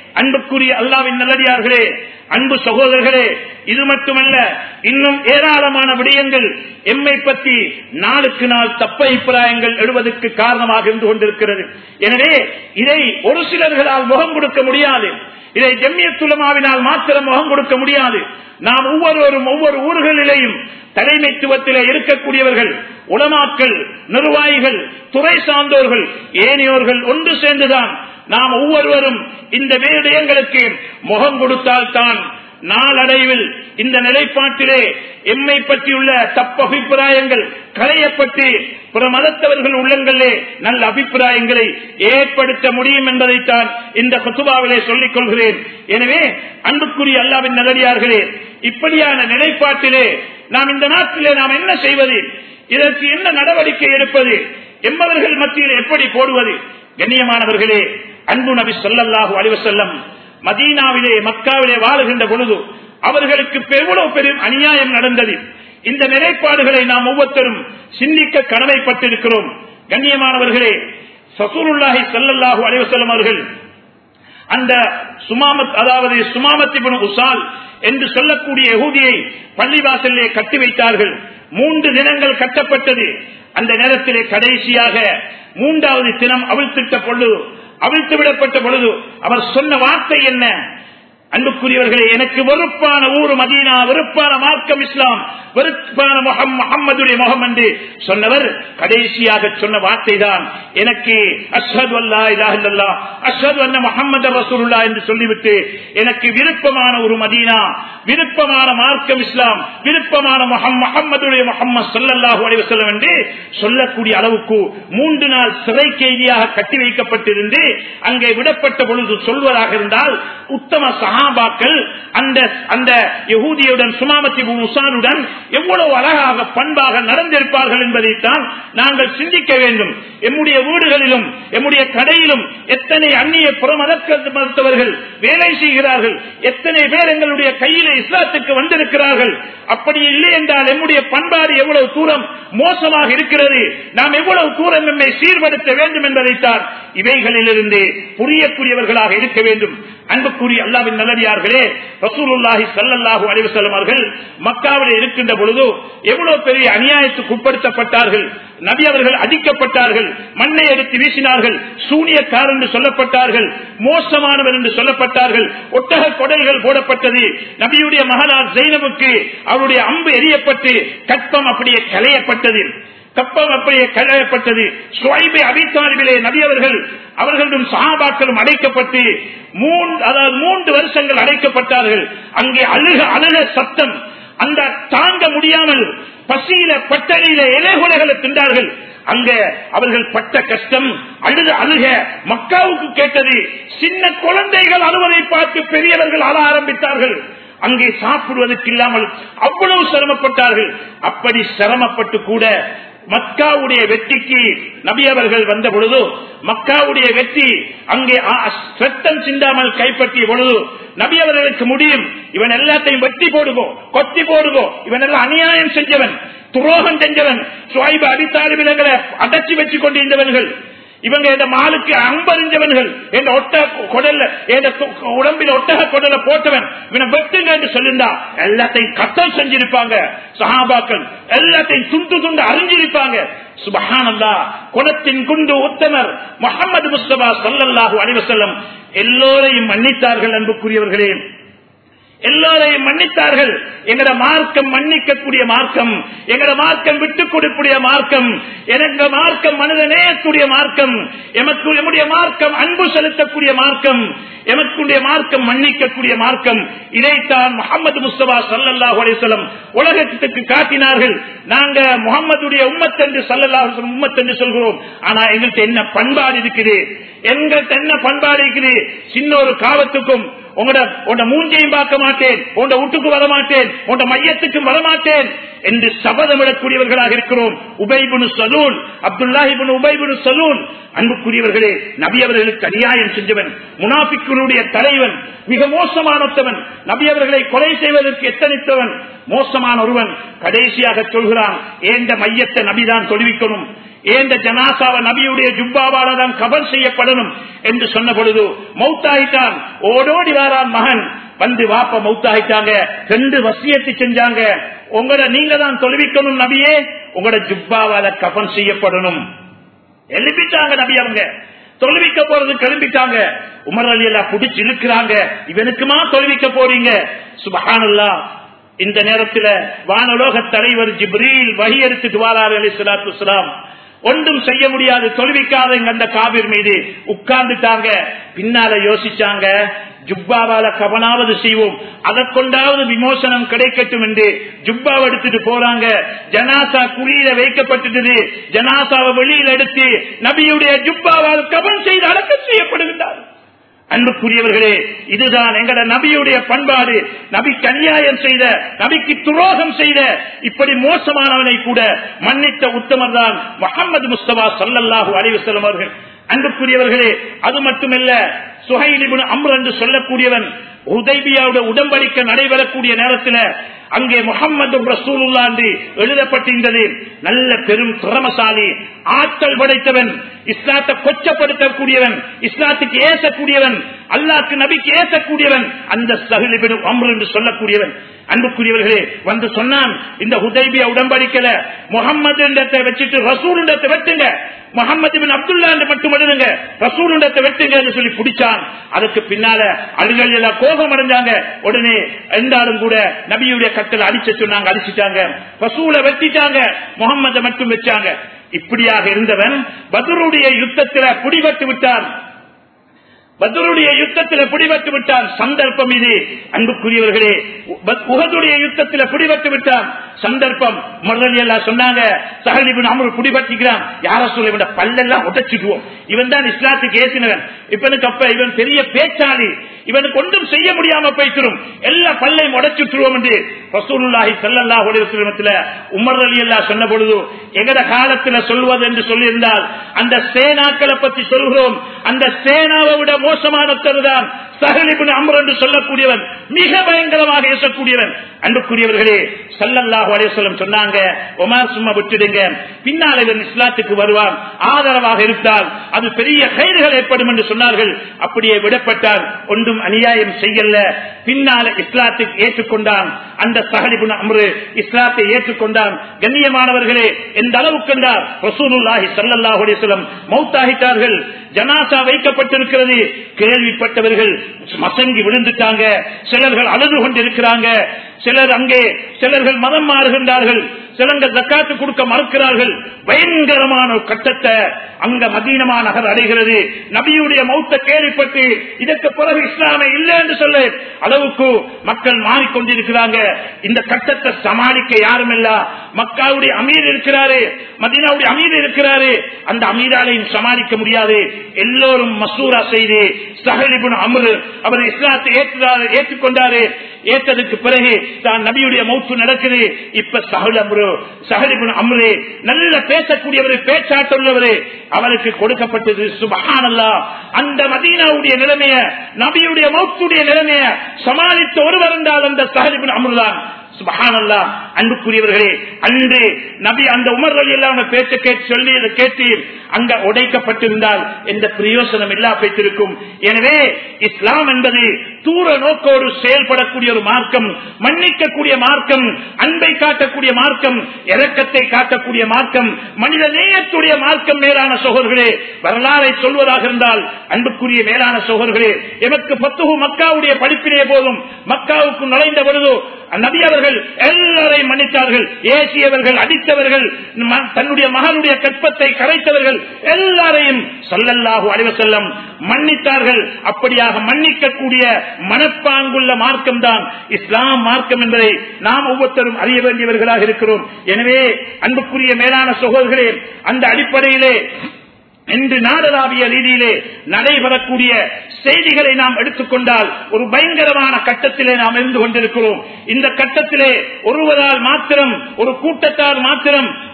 அன்புக்குரிய அல்லாவின் நல்லடியார்களே அன்பு சகோதரர்களே இது மட்டுமல்ல இன்னும் ஏராளமான விடயங்கள் எம்மை பற்றி நாளுக்கு நாள் தப்ப அபிப்பிராயங்கள் எழுவதற்கு காரணமாக இருந்து கொண்டிருக்கிறது எனவே இதை ஒரு சிலர்களால் முகம் கொடுக்க முடியாது இதை ஜம்மியத்துலமாவினால் மாத்திரம் முகம் கொடுக்க முடியாது நாம் ஒவ்வொருவரும் ஒவ்வொரு ஊர்களிலேயும் தலைமைத்துவத்திலே இருக்கக்கூடியவர்கள் உளமாக்கல் நிர்வாகிகள் துறை சார்ந்தோர்கள் ஏனையோர்கள் ஒன்று சேர்ந்துதான் நாம் ஒவ்வொருவரும் இந்த விடயங்களுக்கு முகம் கொடுத்தால் தான் நாளடைவில் இந்த நிலைப்பாட்டிலே எம்மை பற்றியுள்ள தப்பு அபிப்பிராயங்கள் களையப்பட்டு பிற மதத்தவர்கள் உள்ளங்களிலே நல்ல அபிப்பிராயங்களை ஏற்படுத்த முடியும் என்பதைத்தான் இந்த குத்துபாவிலே சொல்லிக் கொள்கிறேன் எனவே அன்புக்குரிய அல்லாவின் நல்லடியார்களே இப்படியான நிலைப்பாட்டிலே நாம் இந்த நாட்டிலே நாம் என்ன செய்வது இதற்கு என்ன நடவடிக்கை எடுப்பது என்பவர்கள் மத்தியில் எப்படி போடுவது கண்ணியமானவர்களே அன்பு நபி சொல்லல்லாஹு அலிவசல்லம் மதீனாவிலே மக்காவிலே வாழுகின்ற பொழுது அவர்களுக்கு எவ்வளவு பெரும் அநியாயம் நடந்தது இந்த நிலைப்பாடுகளை நாம் ஒவ்வொருத்தரும் சிந்திக்க கடமைப்பட்டிருக்கிறோம் கண்ணியமானவர்களே சசூருல்லாஹி சல்லல்லாஹு அலிவசல்லம் அவர்கள் அந்த சுமாமத் அதாவது சுமாமத்திபுன் உசால் என்று சொல்லக்கூடிய யகூதியை பள்ளிவாசலிலே கட்டி வைத்தார்கள் மூன்று தினங்கள் கட்டப்பட்டது அந்த நேரத்திலே கடைசியாக மூன்றாவது தினம் அவிழ்த்திட்ட பொழுது அவிழ்த்து விடப்பட்ட பொழுது அவர் சொன்ன வார்த்தை என்ன அன்புக்குரியவர்களே எனக்கு வெறுப்பான ஊர் மதீனா வெறுப்பான மார்க்கம் இஸ்லாம் வெறுப்பான முகம்மதுடைய முகம் என்று சொன்னவர் கடைசியாக சொன்ன வார்த்தை தான் எனக்கு அஸ்ஹது அல்லா இலாஹல்லா அஸ்ஹது அண்ண முகமது ரசூலுல்லா என்று சொல்லிவிட்டு எனக்கு விருப்பமான ஒரு மதீனா விருப்பமான மார்க்கம் இஸ்லாம் விருப்பமான முகம்மதுடைய முகம்மது சொல்லல்லாஹு அலைவசல்லம் என்று சொல்லக்கூடிய அளவுக்கு மூன்று நாள் சிறை கைதியாக கட்டி வைக்கப்பட்டிருந்து அங்கே விடப்பட்ட பொழுது சொல்வதாக இருந்தால் உத்தம சகாபாக்கள் அந்த அந்த யகூதியுடன் சுமாமத்தி உசானுடன் எவ்வளவு அழகாக பண்பாக நடந்திருப்பார்கள் என்பதைத்தான் நாங்கள் சிந்திக்க வேண்டும் எம்முடைய வீடுகளிலும் எம்முடைய கடையிலும் எத்தனை அந்நிய புறமதத்தவர்கள் வேலை செய்கிறார்கள் எத்தனை பேர் எங்களுடைய கையிலே இஸ்லாத்துக்கு வந்திருக்கிறார்கள் அப்படி இல்லை என்றால் எம்முடைய பண்பாடு எவ்வளவு தூரம் மோசமாக இருக்கிறது நாம் எவ்வளவு தூரம் நம்மை சீர்படுத்த வேண்டும் என்பதைத்தான் இவைகளிலிருந்து புரியக்கூடியவர்களாக இருக்க வேண்டும் அன்புக்குரிய அல்லாவின் நல்லடியார்களே ரசூலுல்லாஹி சல்லல்லாஹு அலிவசல்லம் அவர்கள் மக்காவில் இருக்கின்ற பொழுது எவ்வளவு பெரிய அநியாயத்துக்கு உட்படுத்தப்பட்டார்கள் நபி அவர்கள் அடிக்கப்பட்டார்கள் மண்ணை எடுத்து வீசினார்கள் சூனியக்கார் என்று சொல்லப்பட்டார்கள் மோசமானவர் என்று சொல்லப்பட்டார்கள் ஒட்டக கொடைகள் போடப்பட்டது நபியுடைய மகனார் ஜெயினவுக்கு அவருடைய அம்பு எரியப்பட்டு கற்பம் அப்படியே களையப்பட்டது கப்பம் அப்படியே களையப்பட்டது சுவைபை அபித்தாரிவிலே நபி அவர்கள் அவர்களும் சகாபாக்களும் அடைக்கப்பட்டு மூன்று அதாவது மூன்று வருஷங்கள் அடைக்கப்பட்டார்கள் அங்கே அழுக அழுக சத்தம் அந்த தாங்க முடியாமல் பசியில பட்டறையில இலைகுலைகளை தின்றார்கள் அங்க அவர்கள் பட்ட கஷ்டம் அழுத அழுக மக்காவுக்கு கேட்டது சின்ன குழந்தைகள் அழுவதை பார்த்து பெரியவர்கள் அழ ஆரம்பித்தார்கள் அங்கே சாப்பிடுவதற்கு இல்லாமல் அவ்வளவு சிரமப்பட்டார்கள் அப்படி சிரமப்பட்டு கூட மக்காவுடைய வெற்றிக்கு நபி அவர்கள் வந்த பொழுது மக்காவுடைய வெற்றி அங்கே சத்தம் சிந்தாமல் கைப்பற்றிய பொழுது நபி அவர்களுக்கு முடியும் இவன் எல்லாத்தையும் வெட்டி போடுவோ கொத்தி போடுவோ இவன் எல்லாம் அநியாயம் செஞ்சவன் துரோகம் செஞ்சவன் சுவாய்பு அடித்தாளுவிலங்களை அடைச்சி வச்சு கொண்டிருந்தவர்கள் இவங்க இந்த மாலுக்கு அம்பறிஞ்சவன்கள் என்ற ஒட்ட கொடல்ல உடம்பில் ஒட்டக கொடல போட்டவன் இவனை வெட்டுங்க என்று சொல்லியிருந்தா எல்லாத்தையும் கத்தல் செஞ்சிருப்பாங்க சஹாபாக்கள் எல்லாத்தையும் துண்டு துண்டு அறிஞ்சிருப்பாங்க சுபஹானல்லா குணத்தின் குண்டு உத்தமர் முகமது முஸ்தபா சல்லல்லாஹு அலிவசல்லம் எல்லோரையும் மன்னித்தார்கள் அன்புக்குரியவர்களே எல்லோரையும் மன்னித்தார்கள் எங்கட மார்க்கம் மன்னிக்கக்கூடிய மார்க்கம் எங்கட மார்க்கம் விட்டுக் கொடுக்கூடிய மார்க்கம் எங்க மார்க்கம் மனித நேயக்கூடிய மார்க்கம் எமக்கு எம்முடைய மார்க்கம் அன்பு செலுத்தக்கூடிய மார்க்கம் எமக்குடைய மார்க்கம் மன்னிக்கக்கூடிய மார்க்கம் இதைத்தான் முகமது முஸ்தபா சல்லல்லாஹு அலிசல்லம் உலகத்துக்கு காட்டினார்கள் நாங்க முகம்மதுடைய உம்மத் என்று சல்லல்லாஹு உம்மத் என்று சொல்கிறோம் ஆனா எங்கள்கிட்ட என்ன பண்பாடு இருக்குது எங்கள்கிட்ட என்ன பண்பாடு இருக்குது சின்ன ஒரு காவத்துக்கும் உங்களோட மூஞ்சையும் பார்க்க மாட்டேன் உங்களோட வீட்டுக்கு வரமாட்டேன் உங்களோட மையத்துக்கும் வரமாட்டேன் என்று சபதமிடக்கூடியவர்களாக இருக்கிறோம் உபைபுனு சலூன் அப்துல்லாஹிபுன் உபைபுனு சலூன் அன்புக்குரியவர்களே நபி அவர்களுக்கு அநியாயம் செஞ்சவன் முனாபிக்குனுடைய தலைவன் மிக மோசமானத்தவன் நபி அவர்களை கொலை செய்வதற்கு எத்தனித்தவன் மோசமான ஒருவன் கடைசியாக சொல்கிறான் ஏந்த மையத்தை நபிதான் தொழுவிக்கணும் ஏந்த ஜனாசாவை நபியுடைய ஜுப்பாவால தான் கபல் செய்யப்படணும் என்று சொன்ன பொழுது மௌத்தாயிட்டான் ஓடோடி வாரான் மகன் வந்து வாப்ப மௌத்தாயிட்டாங்க ரெண்டு வசியத்தை செஞ்சாங்க உங்களோட நீங்க தான் தொழுவிக்கணும் நபியே உங்களோட ஜுப்பாவால கபன் செய்யப்படணும் எழுப்பிட்டாங்க நபி அவங்க தொழுவிக்க போறது கிளம்பிட்டாங்க உமர் அலி எல்லாம் புடிச்சு இழுக்கிறாங்க இவனுக்குமா தொழுவிக்க போறீங்க சுபஹானல்லா இந்த நேரத்தில் வானலோக தலைவர் ஜிப்ரீல் வகி எடுத்துட்டு வாரார் அலி சலாத்து வலாம் ஒன்றும் செய்ய முடியாது தொழுவிக்காத அந்த காவிர் மீது உட்கார்ந்துட்டாங்க பின்னால யோசிச்சாங்க ஜுப்பாவால கவனாவது செய்வோம் அதை கொண்டாவது விமோசனம் கிடைக்கட்டும் என்று ஜுப்பாவை எடுத்துட்டு போறாங்க ஜனாசா குழியில வைக்கப்பட்டது ஜனாசாவை வெளியில எடுத்து நபியுடைய ஜுப்பாவால் கவன் செய்து அடக்கம் செய்யப்படுகின்றார் அன்புக்குரியவர்களே இதுதான் எங்கட நபியுடைய பண்பாடு நபி கன்னியாயம் செய்த நபிக்கு துரோகம் செய்த இப்படி மோசமானவனை கூட மன்னித்த உத்தமர் தான் முகமது முஸ்தபா சல்லல்லாஹு அலிவசலம் அவர்கள் அன்புக்குரியவர்களே அது மட்டுமல்ல சுஹைலிபுன் அம்ர் என்று சொல்லக்கூடியவன் உதைபியாவுடைய உடம்படிக்க நடைபெறக்கூடிய நேரத்தில் அங்கே முகமது ரசூலுல்லா என்று எழுதப்பட்டிருந்தது நல்ல பெரும் திறமசாலி ஆற்றல் படைத்தவன் இஸ்லாத்தை கொச்சப்படுத்தக்கூடியவன் இஸ்லாத்துக்கு ஏசக்கூடியவன் அல்லாக்கு நபிக்கு ஏசக்கூடியவன் அந்த சகிலிபின் அம்ரு என்று சொல்லக்கூடியவன் அன்புக்குரியவர்களே வந்து சொன்னான் இந்த உதைபிய உடம்படிக்கல முகமது வச்சுட்டு ரசூல் வெட்டுங்க முகமது பின் அப்துல்லா என்று மட்டும் எழுதுங்க ரசூல் வெட்டுங்க என்று சொல்லி பிடிச்சான் அதுக்கு பின்னால அழுகள் எல்லாம் கோபம் அடைஞ்சாங்க உடனே இருந்தாலும் கூட நபியுடைய கட்டளை அடிச்ச சொன்னாங்க அடிச்சுட்டாங்க ரசூலை வெட்டிட்டாங்க முகம்மதை மட்டும் வச்சாங்க இப்படியாக இருந்தவன் பதருடைய யுத்தத்தில் பிடிபட்டு விட்டான் பத்ருடைய யுத்தத்தில் பிடிபட்டு விட்டான் சந்தர்ப்பம் இது அன்புக்குரியவர்களே உகதுடைய யுத்தத்தில் பிடிபட்டு விட்டான் சந்தர்ப்பம் முதல் எல்லாம் சொன்னாங்க சகலிபன் அமர் பிடிபட்டிக்கிறான் யார சொல்ல இவன் பல்லெல்லாம் உடைச்சிடுவோம் இவன் தான் இஸ்லாத்துக்கு ஏசினவன் இவனுக்கு அப்ப இவன் பெரிய பேச்சாளி இவனுக்கு ஒன்றும் செய்ய முடியாம போய்த்திரும் எல்லா பல்லையும் உடைச்சுட்டுருவோம் என்று ரசூலுல்லாஹி சல்லல்லா உலகத்தில் உமர் அலி அல்லா சொன்ன பொழுது எங்கட காலத்தில் சொல்வது என்று சொல்லியிருந்தால் அந்த சேனாக்களை பற்றி சொல்கிறோம் அந்த சேனாவை விட மோசமானத்தர் தான் சகலிபின் அமர் என்று சொல்லக்கூடியவன் மிக பயங்கரமாக ஏசக்கூடியவன் அன்புக்குரியவர்களே சல்லல்லாஹு அலையம் சொன்னாங்க ஒமார் சும்மா விட்டுடுங்க பின்னால் இவன் இஸ்லாத்துக்கு வருவான் ஆதரவாக இருந்தால் அது பெரிய கைதுகள் ஏற்படும் என்று சொன்னார்கள் அப்படியே விடப்பட்டால் ஒன்றும் அநியாயம் செய்யல பின்னால இஸ்லாத்துக்கு ஏற்றுக்கொண்டான் அந்த சகலிபுன் அம்ரு இஸ்லாத்தை ஏற்றுக்கொண்டான் கண்ணியமானவர்களே எந்த அளவுக்கு என்றார் ரசூலுல்லாஹி சல்லல்லாஹு அலைஹி வஸல்லம் மௌத்தாகிட்டார்கள் ஜனாசா வைக்கப்பட்டிருக்கிறது கேள்விப்பட்டவர்கள் மசங்கி விழுந்துட்டாங்க சிலர்கள் அழுது கொண்டிருக்கிறாங்க சிலர் அங்கே சிலர்கள் மதம் மாறுகின்றார்கள் சிலங்கள் ஜக்காத்து கொடுக்க மறுக்கிறார்கள் பயங்கரமான ஒரு கட்டத்தை அங்க மதீனமா நகர் அடைகிறது நபியுடைய மௌத்த கேள்விப்பட்டு இதற்கு பிறகு இஸ்லாமை இல்லை என்று சொல்ல அளவுக்கு மக்கள் மாறிக்கொண்டிருக்கிறாங்க இந்த கட்டத்தை சமாளிக்க யாரும் இல்ல மக்காவுடைய அமீர் இருக்கிறாரு மதீனாவுடைய அமீர் இருக்கிறாரு அந்த அமீராலையும் சமாளிக்க முடியாது எல்லோரும் மசூரா செய்து சஹலிபுன் அமரு அவர் இஸ்லாத்தை ஏற்றாரு ஏற்றுக்கொண்டாரு ஏற்றதுக்கு பிறகு தான் நபியுடைய மௌத்து நடக்குது இப்ப சஹல் அம்ரு சஹலிபுன் அம்ரு நல்ல பேசக்கூடியவர் பேச்சாட்டுள்ளவர் அவருக்கு கொடுக்கப்பட்டது சுபஹானல்லா அந்த மதீனாவுடைய நிலைமைய நபியுடைய மௌத்துடைய நிலைமைய சமாளித்த ஒருவர் என்றால் அந்த சஹலிபுன் அம்ருதான் சுபஹானல்லா அன்புக்குரியவர்களே அன்று நபி அந்த உமர் அலி எல்லாம் பேச்ச கேட்டு சொல்லி அதை கேட்டு அங்க உடைக்கப்பட்டிருந்தால் எந்த பிரயோசனம் இல்லா வைத்திருக்கும் எனவே இஸ்லாம் என்பது தூர நோக்கோடு செயல்படக்கூடிய ஒரு மார்க்கம் மன்னிக்கக்கூடிய மார்க்கம் அன்பை காட்டக்கூடிய மார்க்கம் இரக்கத்தை காட்டக்கூடிய மார்க்கம் மனித நேயத்துடைய மார்க்கம் மேலான சோகர்களே வரலாறை சொல்வதாக இருந்தால் அன்புக்குரிய மேலான சோகர்களே எமக்கு பத்துகு மக்காவுடைய படிப்பிலே போதும் மக்காவுக்கு நுழைந்த பொழுதோ நபி அவர்கள் எல்லாரையும் மன்னித்தார்கள் ஏசியவர்கள் அடித்தவர்கள் தன்னுடைய மகனுடைய கற்பத்தை கரைத்தவர்கள் எல்லாரையும் சொல்லல்லாஹு அலைவ செல்லம் மன்னித்தார்கள் அப்படியாக மன்னிக்கக்கூடிய மனப்பாங்குள்ள மார்க்கம் தான் இஸ்லாம் மார்க்கம் என்பதை நாம் ஒவ்வொருத்தரும் அறிய வேண்டியவர்களாக இருக்கிறோம் எனவே அன்புக்குரிய மேலான சகோதரர்களே அந்த அடிப்படையிலே இன்று நாடளாவிய ரீதியிலே நடைபெறக்கூடிய செய்திகளை நாம் எடுத்துக்கொண்டால் ஒரு பயங்கரமான கட்டத்திலே நாம் இருந்து கொண்டிருக்கிறோம் இந்த கட்டத்திலே ஒருவரால் மாத்திரம் ஒரு கூட்டத்தால் மாத்திரம்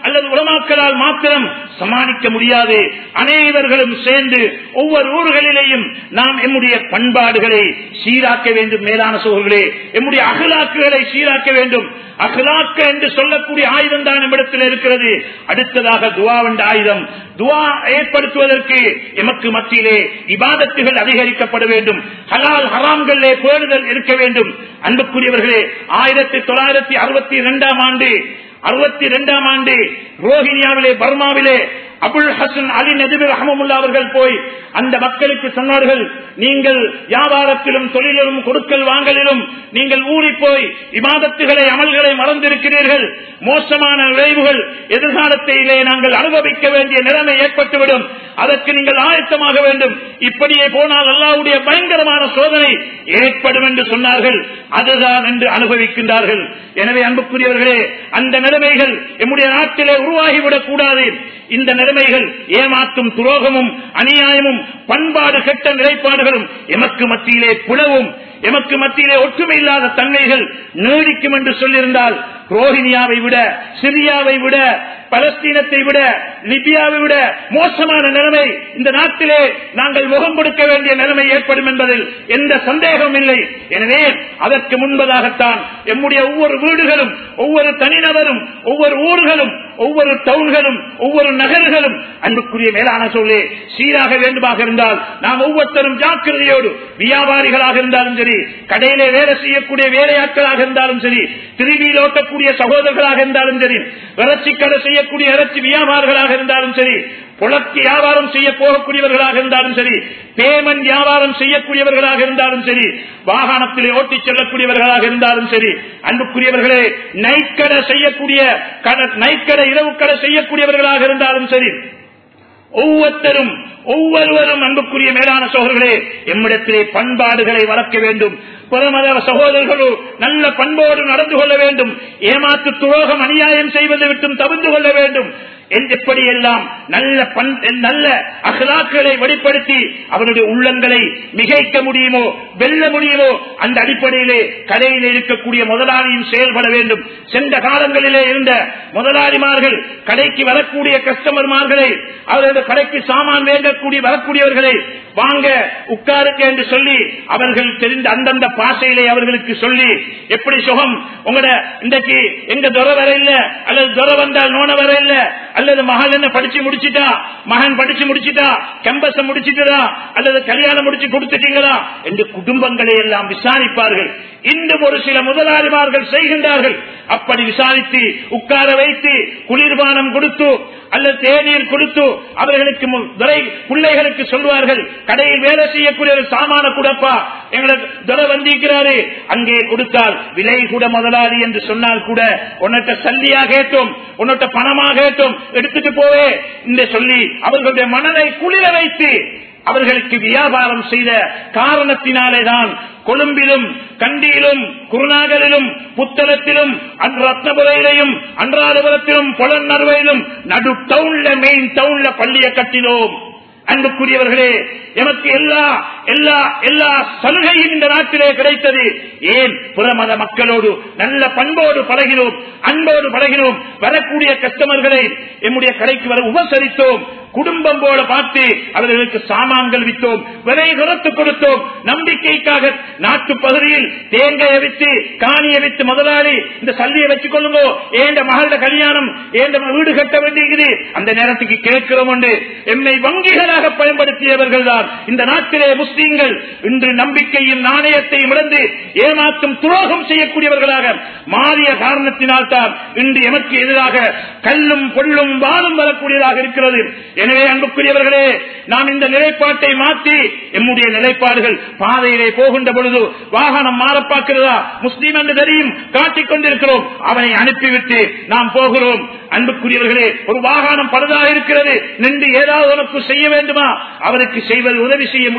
அல்லது உலமாக்களால் மாத்திரம் சமாளிக்க முடியாது அனைவர்களும் சேர்ந்து ஒவ்வொரு ஊர்களிலேயும் நாம் எம்முடைய பண்பாடுகளை சீராக்க வேண்டும் மேலான சோழர்களே எம்முடைய அகலாக்குகளை சீராக்க வேண்டும் அகலாக்க என்று சொல்லக்கூடிய ஆயுதம் தான் நம்மிடத்தில் இருக்கிறது அடுத்ததாக துவா என்ற ஆயுதம் துவா ஏற்படுத்துவதற்கு எமக்கு மத்தியிலே இபாதத்துகள் அதிகரிக்கப்பட வேண்டும் ஹலால் ஹராம்களிலே பேணுதல் இருக்க வேண்டும் அன்புக்குரியவர்களே ஆயிரத்தி தொள்ளாயிரத்தி அறுபத்தி இரண்டாம் ஆண்டு அறுபத்தி இரண்டாம் ஆண்டு ரோஹினியாவிலே பர்மாவிலே அபுல் ஹசன் அலி நதிபர் அஹமமுல்லா அவர்கள் போய் அந்த மக்களுக்கு சொன்னார்கள் நீங்கள் வியாபாரத்திலும் தொழிலிலும் கொடுக்கல் வாங்கலிலும் நீங்கள் ஊறி போய் இமாதத்துகளை அமல்களை மறந்திருக்கிறீர்கள் மோசமான விளைவுகள் எதிர்காலத்திலே நாங்கள் அனுபவிக்க வேண்டிய நிலைமை ஏற்பட்டுவிடும் அதற்கு நீங்கள் ஆயத்தமாக வேண்டும் இப்படியே போனால் அல்லாவுடைய பயங்கரமான சோதனை ஏற்படும் என்று சொன்னார்கள் அதுதான் என்று அனுபவிக்கின்றார்கள் எனவே அன்புக்குரியவர்களே அந்த நிலைமைகள் எம்முடைய நாட்டிலே உருவாகிவிடக் கூடாது இந்த நிலைமைகள் ஏமாற்றும் துரோகமும் அநியாயமும் பண்பாடு கெட்ட நிலைப்பாடுகளும் எமக்கு மத்தியிலே புலவும் எமக்கு மத்தியிலே ஒற்றுமை இல்லாத தன்மைகள் நீடிக்கும் என்று சொல்லியிருந்தால் ரோஹினியாவை விட சிரியாவை விட பலஸ்தீனத்தை விட லிபியாவை விட மோசமான நிலைமை இந்த நாட்டிலே நாங்கள் முகம் கொடுக்க வேண்டிய நிலைமை ஏற்படும் என்பதில் எந்த சந்தேகமும் இல்லை எனவே அதற்கு முன்பதாகத்தான் எம்முடைய ஒவ்வொரு வீடுகளும் ஒவ்வொரு தனிநபரும் ஒவ்வொரு ஊர்களும் ஒவ்வொரு டவுன்களும் ஒவ்வொரு நகர்களும் அன்புக்குரிய மேலான சொல்லே சீராக வேண்டுமாக இருந்தால் நாம் ஒவ்வொருத்தரும் ஜாக்கிரதையோடு வியாபாரிகளாக இருந்தாலும் சரி கடையிலே வேலை செய்யக்கூடிய வேலையாட்களாக இருந்தாலும் சரி திருவியில் ஓட்டக்கூடிய சகோதரர்களாக இருந்தாலும் சரி இறைச்சி கடை செய்யக்கூடிய இறைச்சி வியாபாரிகளாக இருந்தாலும் சரி புலக்கு வியாபாரம் செய்ய போகக்கூடியவர்களாக இருந்தாலும் சரி பேமெண்ட் வியாபாரம் செய்யக்கூடியவர்களாக இருந்தாலும் சரி வாகனத்திலே ஓட்டிச் செல்லக்கூடியவர்களாக இருந்தாலும் சரி அன்புக்குரியவர்களே நைக்கடை செய்யக்கூடிய நைக்கடை இரவு கடை செய்யக்கூடியவர்களாக இருந்தாலும் சரி ஒவ்வொருத்தரும் ஒவ்வொருவரும் அன்புக்குரிய மேலான சோழர்களே எம்மிடத்திலே பண்பாடுகளை வளர்க்க வேண்டும் புறமத சகோதரர்களோ நல்ல பண்போடு நடந்து கொள்ள வேண்டும் ஏமாற்று துரோகம் அநியாயம் செய்வதை விட்டும் தவிர்த்து கொள்ள வேண்டும் எப்படி எல்லாம் நல்ல நல்ல அகலாக்களை வெளிப்படுத்தி அவருடைய உள்ளங்களை மிகைக்க முடியுமோ வெல்ல முடியுமோ அந்த அடிப்படையிலே கடையில் இருக்கக்கூடிய முதலாளியும் செயல்பட வேண்டும் சென்ற காலங்களிலே இருந்த முதலாளிமார்கள் கடைக்கு வரக்கூடிய கஸ்டமர்மார்களை அவர்களுடைய கடைக்கு சாமான் வேண்டக்கூடிய வரக்கூடியவர்களை வாங்க உட்காருங்க என்று சொல்லி அவர்கள் தெரிந்த அந்தந்த பாசையிலே அவர்களுக்கு சொல்லி எப்படி சுகம் உங்களோட இன்றைக்கு எங்க துறை வர இல்ல அல்லது துறை வந்தால் நோன வர இல்ல அல்லது மகள் என்ன படிச்சு முடிச்சுட்டா மகன் படிச்சு முடிச்சுட்டா கம்பஸ முடிச்சுட்டா அல்லது கல்யாணம் முடிச்சு கொடுத்துட்டீங்களா என்று குடும்பங்களை எல்லாம் விசாரிப்பார்கள் இன்னும் ஒரு சில முதலாளிமார்கள் செய்கின்றார்கள் அப்படி விசாரித்து உட்கார வைத்து குளிர்பானம் கொடுத்து அல்லது தேநீர் கொடுத்து அவர்களுக்கு பிள்ளைகளுக்கு சொல்வார்கள் கடையில் வேலை செய்யக்கூடிய ஒரு சாமான கூடப்பா எங்களுக்கு துறை வந்திருக்கிறாரு அங்கே கொடுத்தால் விலை கூட முதலாளி என்று சொன்னால் கூட உன்னிட்ட சல்லியா கேட்டோம் உன்னிட்ட பணமாக கேட்டோம் எடுத்துட்டு போவே என்று சொல்லி அவர்களுடைய மனதை குளிர வைத்து அவர்களுக்கு வியாபாரம் செய்த காரணத்தினாலேதான் கொழும்பிலும் கண்டியிலும் குருநாகலிலும் புத்தளத்திலும் ரத்னபுரையிலையும் அன்றாதபுரத்திலும் பொலநறுவையிலும் நடு டவுன்ல மெயின் டவுன்ல பள்ளியை கட்டினோம் அன்புக்குரியவர்களே எமக்கு எல்லா எல்லா எல்லா சலுகையும் இந்த நாட்டிலே கிடைத்தது ஏன் புறமத மக்களோடு நல்ல பண்போடு பழகினோம் அன்போடு பழகினோம் வரக்கூடிய கஸ்டமர்களை எம்முடைய கடைக்கு வர உபசரித்தோம் குடும்பம் போல பார்த்து அவர்களுக்கு சாமான்கள் வித்தோம் விலை குறைத்து கொடுத்தோம் நம்பிக்கைக்காக நாட்டு பகுதியில் தேங்காயை வித்து காணியை வித்து முதலாளி இந்த சல்லியை வச்சுக் கொள்ளுங்க ஏண்ட மகள கல்யாணம் ஏண்ட வீடு கட்ட வேண்டியது அந்த நேரத்துக்கு கேட்கிறோம் என்று எம்மை வங்கிகளாக பயன்படுத்தியவர்கள் தான் இந்த நாட்டிலே முஸ்லீம்கள் இன்று நம்பிக்கையும் நாணயத்தையும் இழந்து ஏமாற்றும் துரோகம் செய்யக்கூடியவர்களாக மாறிய காரணத்தினால் தான் இன்று எமக்கு எதிராக கல்லும் பொல்லும் வாழும் வரக்கூடியதாக இருக்கிறது எனவே அன்புக்குரியவர்களே நாம் இந்த நிலைப்பாட்டை மாற்றி எம்முடைய நிலைப்பாடுகள் பாதையிலே போகின்ற பொழுது வாகனம் மாற பார்க்கிறதா முஸ்லீம் என்று தெரியும் காட்டிக் கொண்டிருக்கிறோம் அவனை அனுப்பிவிட்டு நாம் போகிறோம் அன்புக்குரியவர்களே ஒரு வாகனம் பழுதாக இருக்கிறது நின்று ஏதாவது உனக்கு செய்ய வேண்டுமா அவருக்கு செய்வது உதவி செய்ய முடியுமா என்றால்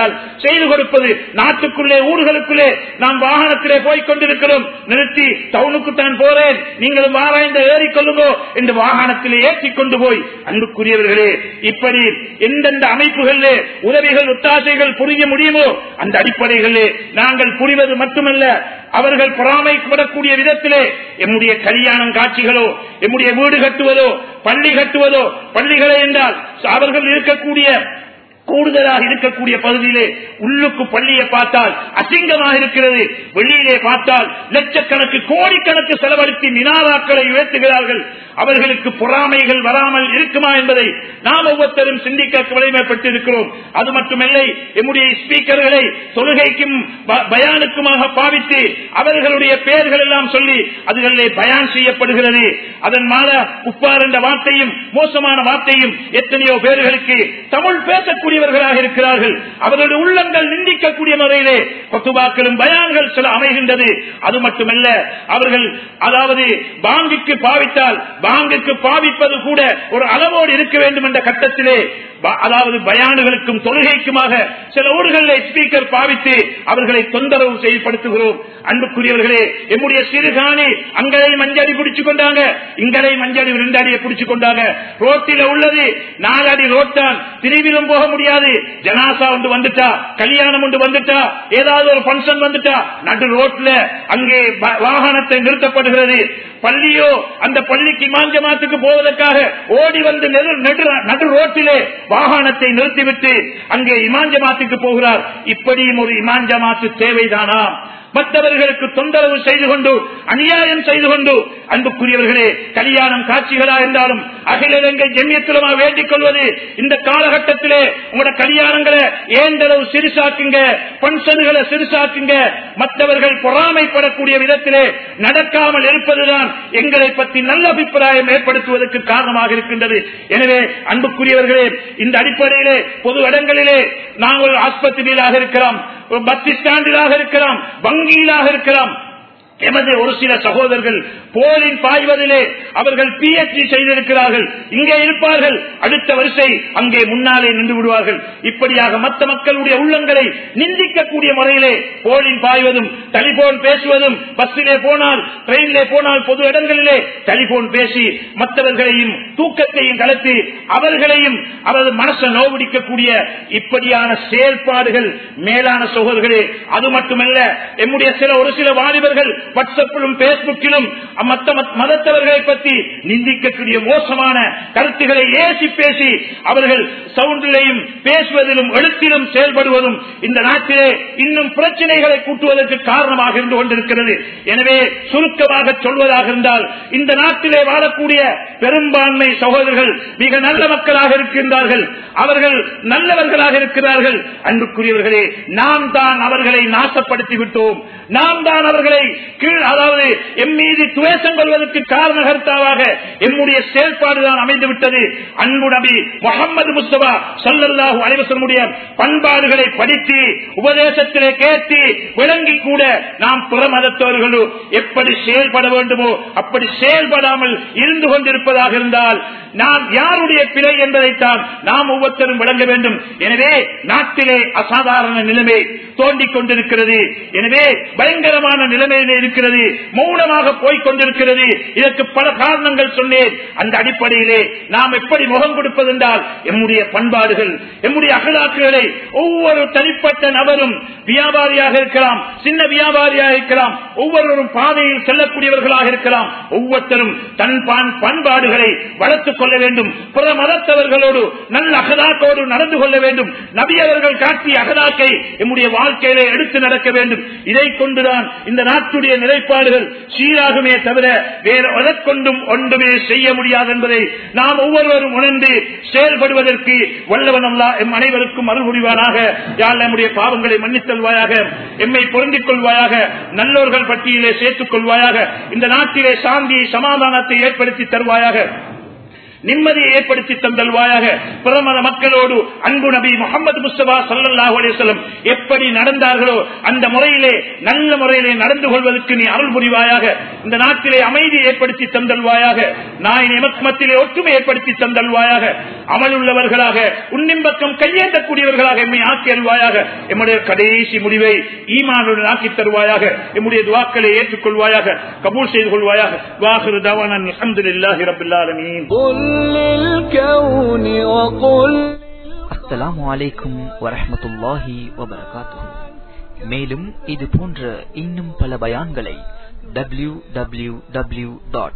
இருந்தால் செய்து கொடுப்பது நாட்டுக்குள்ளே ஊர்களுக்குள்ளே நாம் வாகனத்திலே போய் கொண்டிருக்கிறோம் நிறுத்தி டவுனுக்கு தான் போறேன் நீங்களும் ஆராய்ந்து ஏறிக்கொள்ளுங்கோ என்று வாகனத்திலே ஏற்றி கொண்டு போய் அன்புக்குரியவர்களே இப்படி எந்தெந்த அமைப்புகளிலே உதவிகள் ஒத்தாசைகள் புரிய முடியுமோ அந்த அடிப்படைகளிலே நாங்கள் புரிவது மட்டுமல்ல அவர்கள் பொறாமைப்படக்கூடிய விதத்திலே எம்முடைய கல்யாணம் காட்சிகளோ எம்முடைய வீடு கட்டுவதோ பள்ளி கட்டுவதோ பள்ளிகளை என்றால் அவர்கள் இருக்கக்கூடிய கூடுதலாக இருக்கக்கூடிய பகுதியிலே உள்ளுக்கு பள்ளியை பார்த்தால் அசிங்கமாக இருக்கிறது வெளியிலே பார்த்தால் லட்சக்கணக்கு கோடிக்கணக்கு செலவழித்து மினாராக்களை உயர்த்துகிறார்கள் அவர்களுக்கு பொறாமைகள் வராமல் இருக்குமா என்பதை நாம் ஒவ்வொருத்தரும் சிந்திக்க விளைமைப்பட்டிருக்கிறோம் அது மட்டுமில்லை எம்முடைய ஸ்பீக்கர்களை தொழுகைக்கும் ப- பயானுக்குமாக பாவித்து அவர்களுடைய பெயர்கள் எல்லாம் சொல்லி அதுகளிலே பயான் செய்யப்படுகிறது அதன் மால உப்பார் என்ற வார்த்தையும் மோசமான வார்த்தையும் எத்தனையோ பேர்களுக்கு தமிழ் பேசக்கூடியவர்களாக இருக்கிறார்கள் அவர்களுடைய உள்ளங்கள் நிந்திக்கக்கூடிய முறையிலே கொத்துபாக்களும் பயான்கள் சில அமைகின்றது அது மட்டுமல்ல அவர்கள் அதாவது பாங்குக்கு பாவித்தால் பாங்குக்கு பாவிப்பது கூட ஒரு அளவோடு இருக்க வேண்டும் என்ற கட்டத்திலே ப- அதாவது பயானுகளுக்கும் தொழுகைக்குமாக சில ஊர்களில் ஸ்பீக்கர் பாவித்து அவர்களை தொந்தரவு செயல்படுத்துகிறோம் அன்புக்குரியவர்களே எம்முடைய சிறுகாணி அங்கரை மஞ்சடி பிடிச்சு கொண்டாங்க இங்கரை மஞ்சடி ரெண்டு அடியை பிடிச்சு கொண்டாங்க ரோட்டில உள்ளது நாலு அடி ரோட்டான் திருவிலும் போக முடியாது ஜனாசா ஒன்று வந்துட்டா கல்யாணம் ஒன்று வந்துட்டா ஏதாவது ஒரு பங்கன் வந்துட்டா நடு ரோட்ல அங்கே ப- வாகனத்தை நிறுத்தப்படுகிறது பள்ளியோ அந்த பள்ளிக்கு இமாஞ்சமாத்துக்கு போவதற்காக ஓடி வந்து நெடு- நடு- நடு ரோட்டிலே வாகனத்தை நிறுத்திவிட்டு அங்கே இமாஞ்சமாத்துக்கு போகிறார் இப்படியும் ஒரு இமாஞ்சமாத்து தேவைதானா மற்றவர்களுக்கு தொந்தரவு செய்து கொண்டு அநியாயம் செய்து கொண்டு அன்புக்குரியவர்களே கல்யாணம் காட்சிகளா இருந்தாலும் அகில இலங்கை ஜெமியத்துலமா வேண்டிக் கொள்வது இந்த காலகட்டத்திலே உங்களோட கல்யாணங்களை ஏண்டளவு சிறுசாக்குங்க பன்சனுகளை சிறுசாக்குங்க மற்றவர்கள் பொறாமைப்படக்கூடிய விதத்திலே நடக்காமல் இருப்பதுதான் எங்களை பற்றி நல்ல அபிப்பிராயம் ஏற்படுத்துவதற்கு காரணமாக இருக்கின்றது எனவே அன்புக்குரியவர்களே இந்த அடிப்படையிலே பொது இடங்களிலே நாங்கள் ஆஸ்பத்திரியிலாக இருக்கலாம் பஸ் ஸ்டாண்டிலாக இருக்கலாம் வங்கியிலாக இருக்கலாம் எமது ஒரு சில சகோதரர்கள் போலின் பாய்வதிலே அவர்கள் பிஎச்டி செய்திருக்கிறார்கள் இங்கே இருப்பார்கள் அடுத்த வரிசை அங்கே முன்னாலே நின்று விடுவார்கள் இப்படியாக மற்ற மக்களுடைய உள்ளங்களை நிந்திக்கக்கூடிய முறையிலே போலின் பாய்வதும் டெலிபோன் பேசுவதும் பஸ்ஸிலே போனால் ட்ரெயினிலே போனால் பொது இடங்களிலே டெலிபோன் பேசி மற்றவர்களையும் தூக்கத்தையும் கலத்தி அவர்களையும் அவரது மனசை நோவடிக்கக்கூடிய இப்படியான செயல்பாடுகள் மேலான சகோதரர்களே அது மட்டுமல்ல எம்முடைய சில ஒரு சில வாலிபர்கள் வாட்ஸ்அப்பிலும் பேஸ்புக்கிலும் மற்ற மத்- மதத்தவர்களை பற்றி நிந்திக்கக்கூடிய மோசமான கருத்துக்களை ஏசி பேசி அவர்கள் சவுண்டிலையும் பேசுவதிலும் எழுத்திலும் செயல்படுவதும் இந்த நாட்டிலே இன்னும் பிரச்சனைகளை கூட்டுவதற்கு காரணமாக இருந்து கொண்டிருக்கிறது எனவே சுருக்கமாக சொல்வதாக இருந்தால் இந்த நாட்டிலே வாழக்கூடிய பெரும்பான்மை சகோதரர்கள் மிக நல்ல மக்களாக இருக்கின்றார்கள் அவர்கள் நல்லவர்களாக இருக்கிறார்கள் அன்புக்குரியவர்களே நாம் தான் அவர்களை நாசப்படுத்தி விட்டோம் நாம் தான் அவர்களை கீழ் அதாவது எம் மீது துவேஷம் கொள்வதற்கு காரணகர்த்தாவாக எம்முடைய செயல்பாடுதான் அமைந்து விட்டது அன்பு நபி முகமது முஸ்தபா சல்லல்லாஹு அலைவசனுடைய பண்பாடுகளை படித்து உபதேசத்திலே கேட்டு விளங்கி கூட நாம் புற மதத்தவர்களோ எப்படி செயல்பட வேண்டுமோ அப்படி செயல்படாமல் இருந்து கொண்டிருப்பதாக இருந்தால் நாம் யாருடைய பிழை என்பதைத்தான் நாம் ஒவ்வொருத்தரும் விளங்க வேண்டும் எனவே நாட்டிலே அசாதாரண நிலைமை தோண்டிக் கொண்டிருக்கிறது எனவே பயங்கரமான நிலைமையிலே இருக்கிறது மௌனமாக போய்க் கொண்டிருக்கிறது இதற்கு பல காரணங்கள் சொன்னேன் அந்த அடிப்படையிலே நாம் எப்படி முகம் கொடுப்பது என்றால் எம்முடைய பண்பாடுகள் எம்முடைய அகலாக்குகளை ஒவ்வொரு தனிப்பட்ட நபரும் வியாபாரியாக இருக்கலாம் சின்ன வியாபாரியாக இருக்கலாம் ஒவ்வொருவரும் பாதையில் செல்லக்கூடியவர்களாக இருக்கலாம் ஒவ்வொருத்தரும் தன் பான் பண்பாடுகளை வளர்த்துக் கொள்ள வேண்டும் பிற மதத்தவர்களோடு நல்ல அகதாக்கோடு நடந்து கொள்ள வேண்டும் நபி அவர்கள் காட்டிய அகதாக்கை எம்முடைய வாழ்க்கையிலே எடுத்து நடக்க வேண்டும் இதை கொண்டுதான் இந்த நாட்டுடைய நிலைப்பாடுகள் சீராகுமே தவிர வேறு எதற்கொண்டும் ஒன்றுமே செய்ய முடியாது என்பதை நாம் ஒவ்வொருவரும் உணர்ந்து செயல்படுவதற்கு வல்லவன் அல்லா எம் அனைவருக்கும் அருள் புரிவானாக யாழ் நம்முடைய பாவங்களை மன்னித்தல்வாயாக எம்மை பொருந்திக் கொள்வாயாக நல்லோர்கள் பட்டியலே சேர்த்துக் கொள்வாயாக இந்த நாட்டிலே சாந்தி சமாதானத்தை ஏற்படுத்தி தருவாயாக நிம்மதியை ஏற்படுத்தி தந்தல்வாயாக பிரமத மக்களோடு அன்பு நபி முகமது முஸ்தபா சல்லாஹூ அலிசல்லம் எப்படி நடந்தார்களோ அந்த முறையிலே நல்ல முறையிலே நடந்து கொள்வதற்கு நீ அருள் புரிவாயாக இந்த நாட்டிலே அமைதி ஏற்படுத்தி தந்தல்வாயாக நாயின் எமக்மத்திலே ஒற்றுமை ஏற்படுத்தி தந்தல்வாயாக அமலுள்ளவர்களாக உன்னிம்பக்கம் கையேந்தக்கூடியவர்களாக எம்மை ஆக்கி அருள்வாயாக எம்முடைய கடைசி முடிவை ஈமானுடன் ஆக்கி தருவாயாக எம்முடைய துவாக்களை ஏற்றுக்கொள்வாயாக கபூல் செய்து கொள்வாயாக வாஹிரு தவானன் அல்ஹம்துலில்லாஹி ரப்பில் ஆலமீன் قل للكون وقل அஸ்ஸலாமு அலைக்கும் வரஹ்மத்துல்லாஹி வபரகாத்துஹு மேலும் இது போன்ற இன்னும் பல பயான்களை டபிள்யூ டபிள்யூ டபிள்யூ டாட்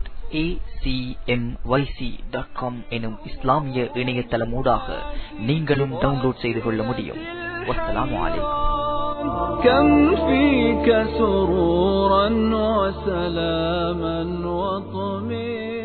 எனும் இஸ்லாமிய இணையதளமூடாக நீங்களும் டவுன்லோட் செய்து கொள்ள முடியும் வஸ்ஸலாமு அலைக்கும் كم فيك سرورا وسلاما وطمئنا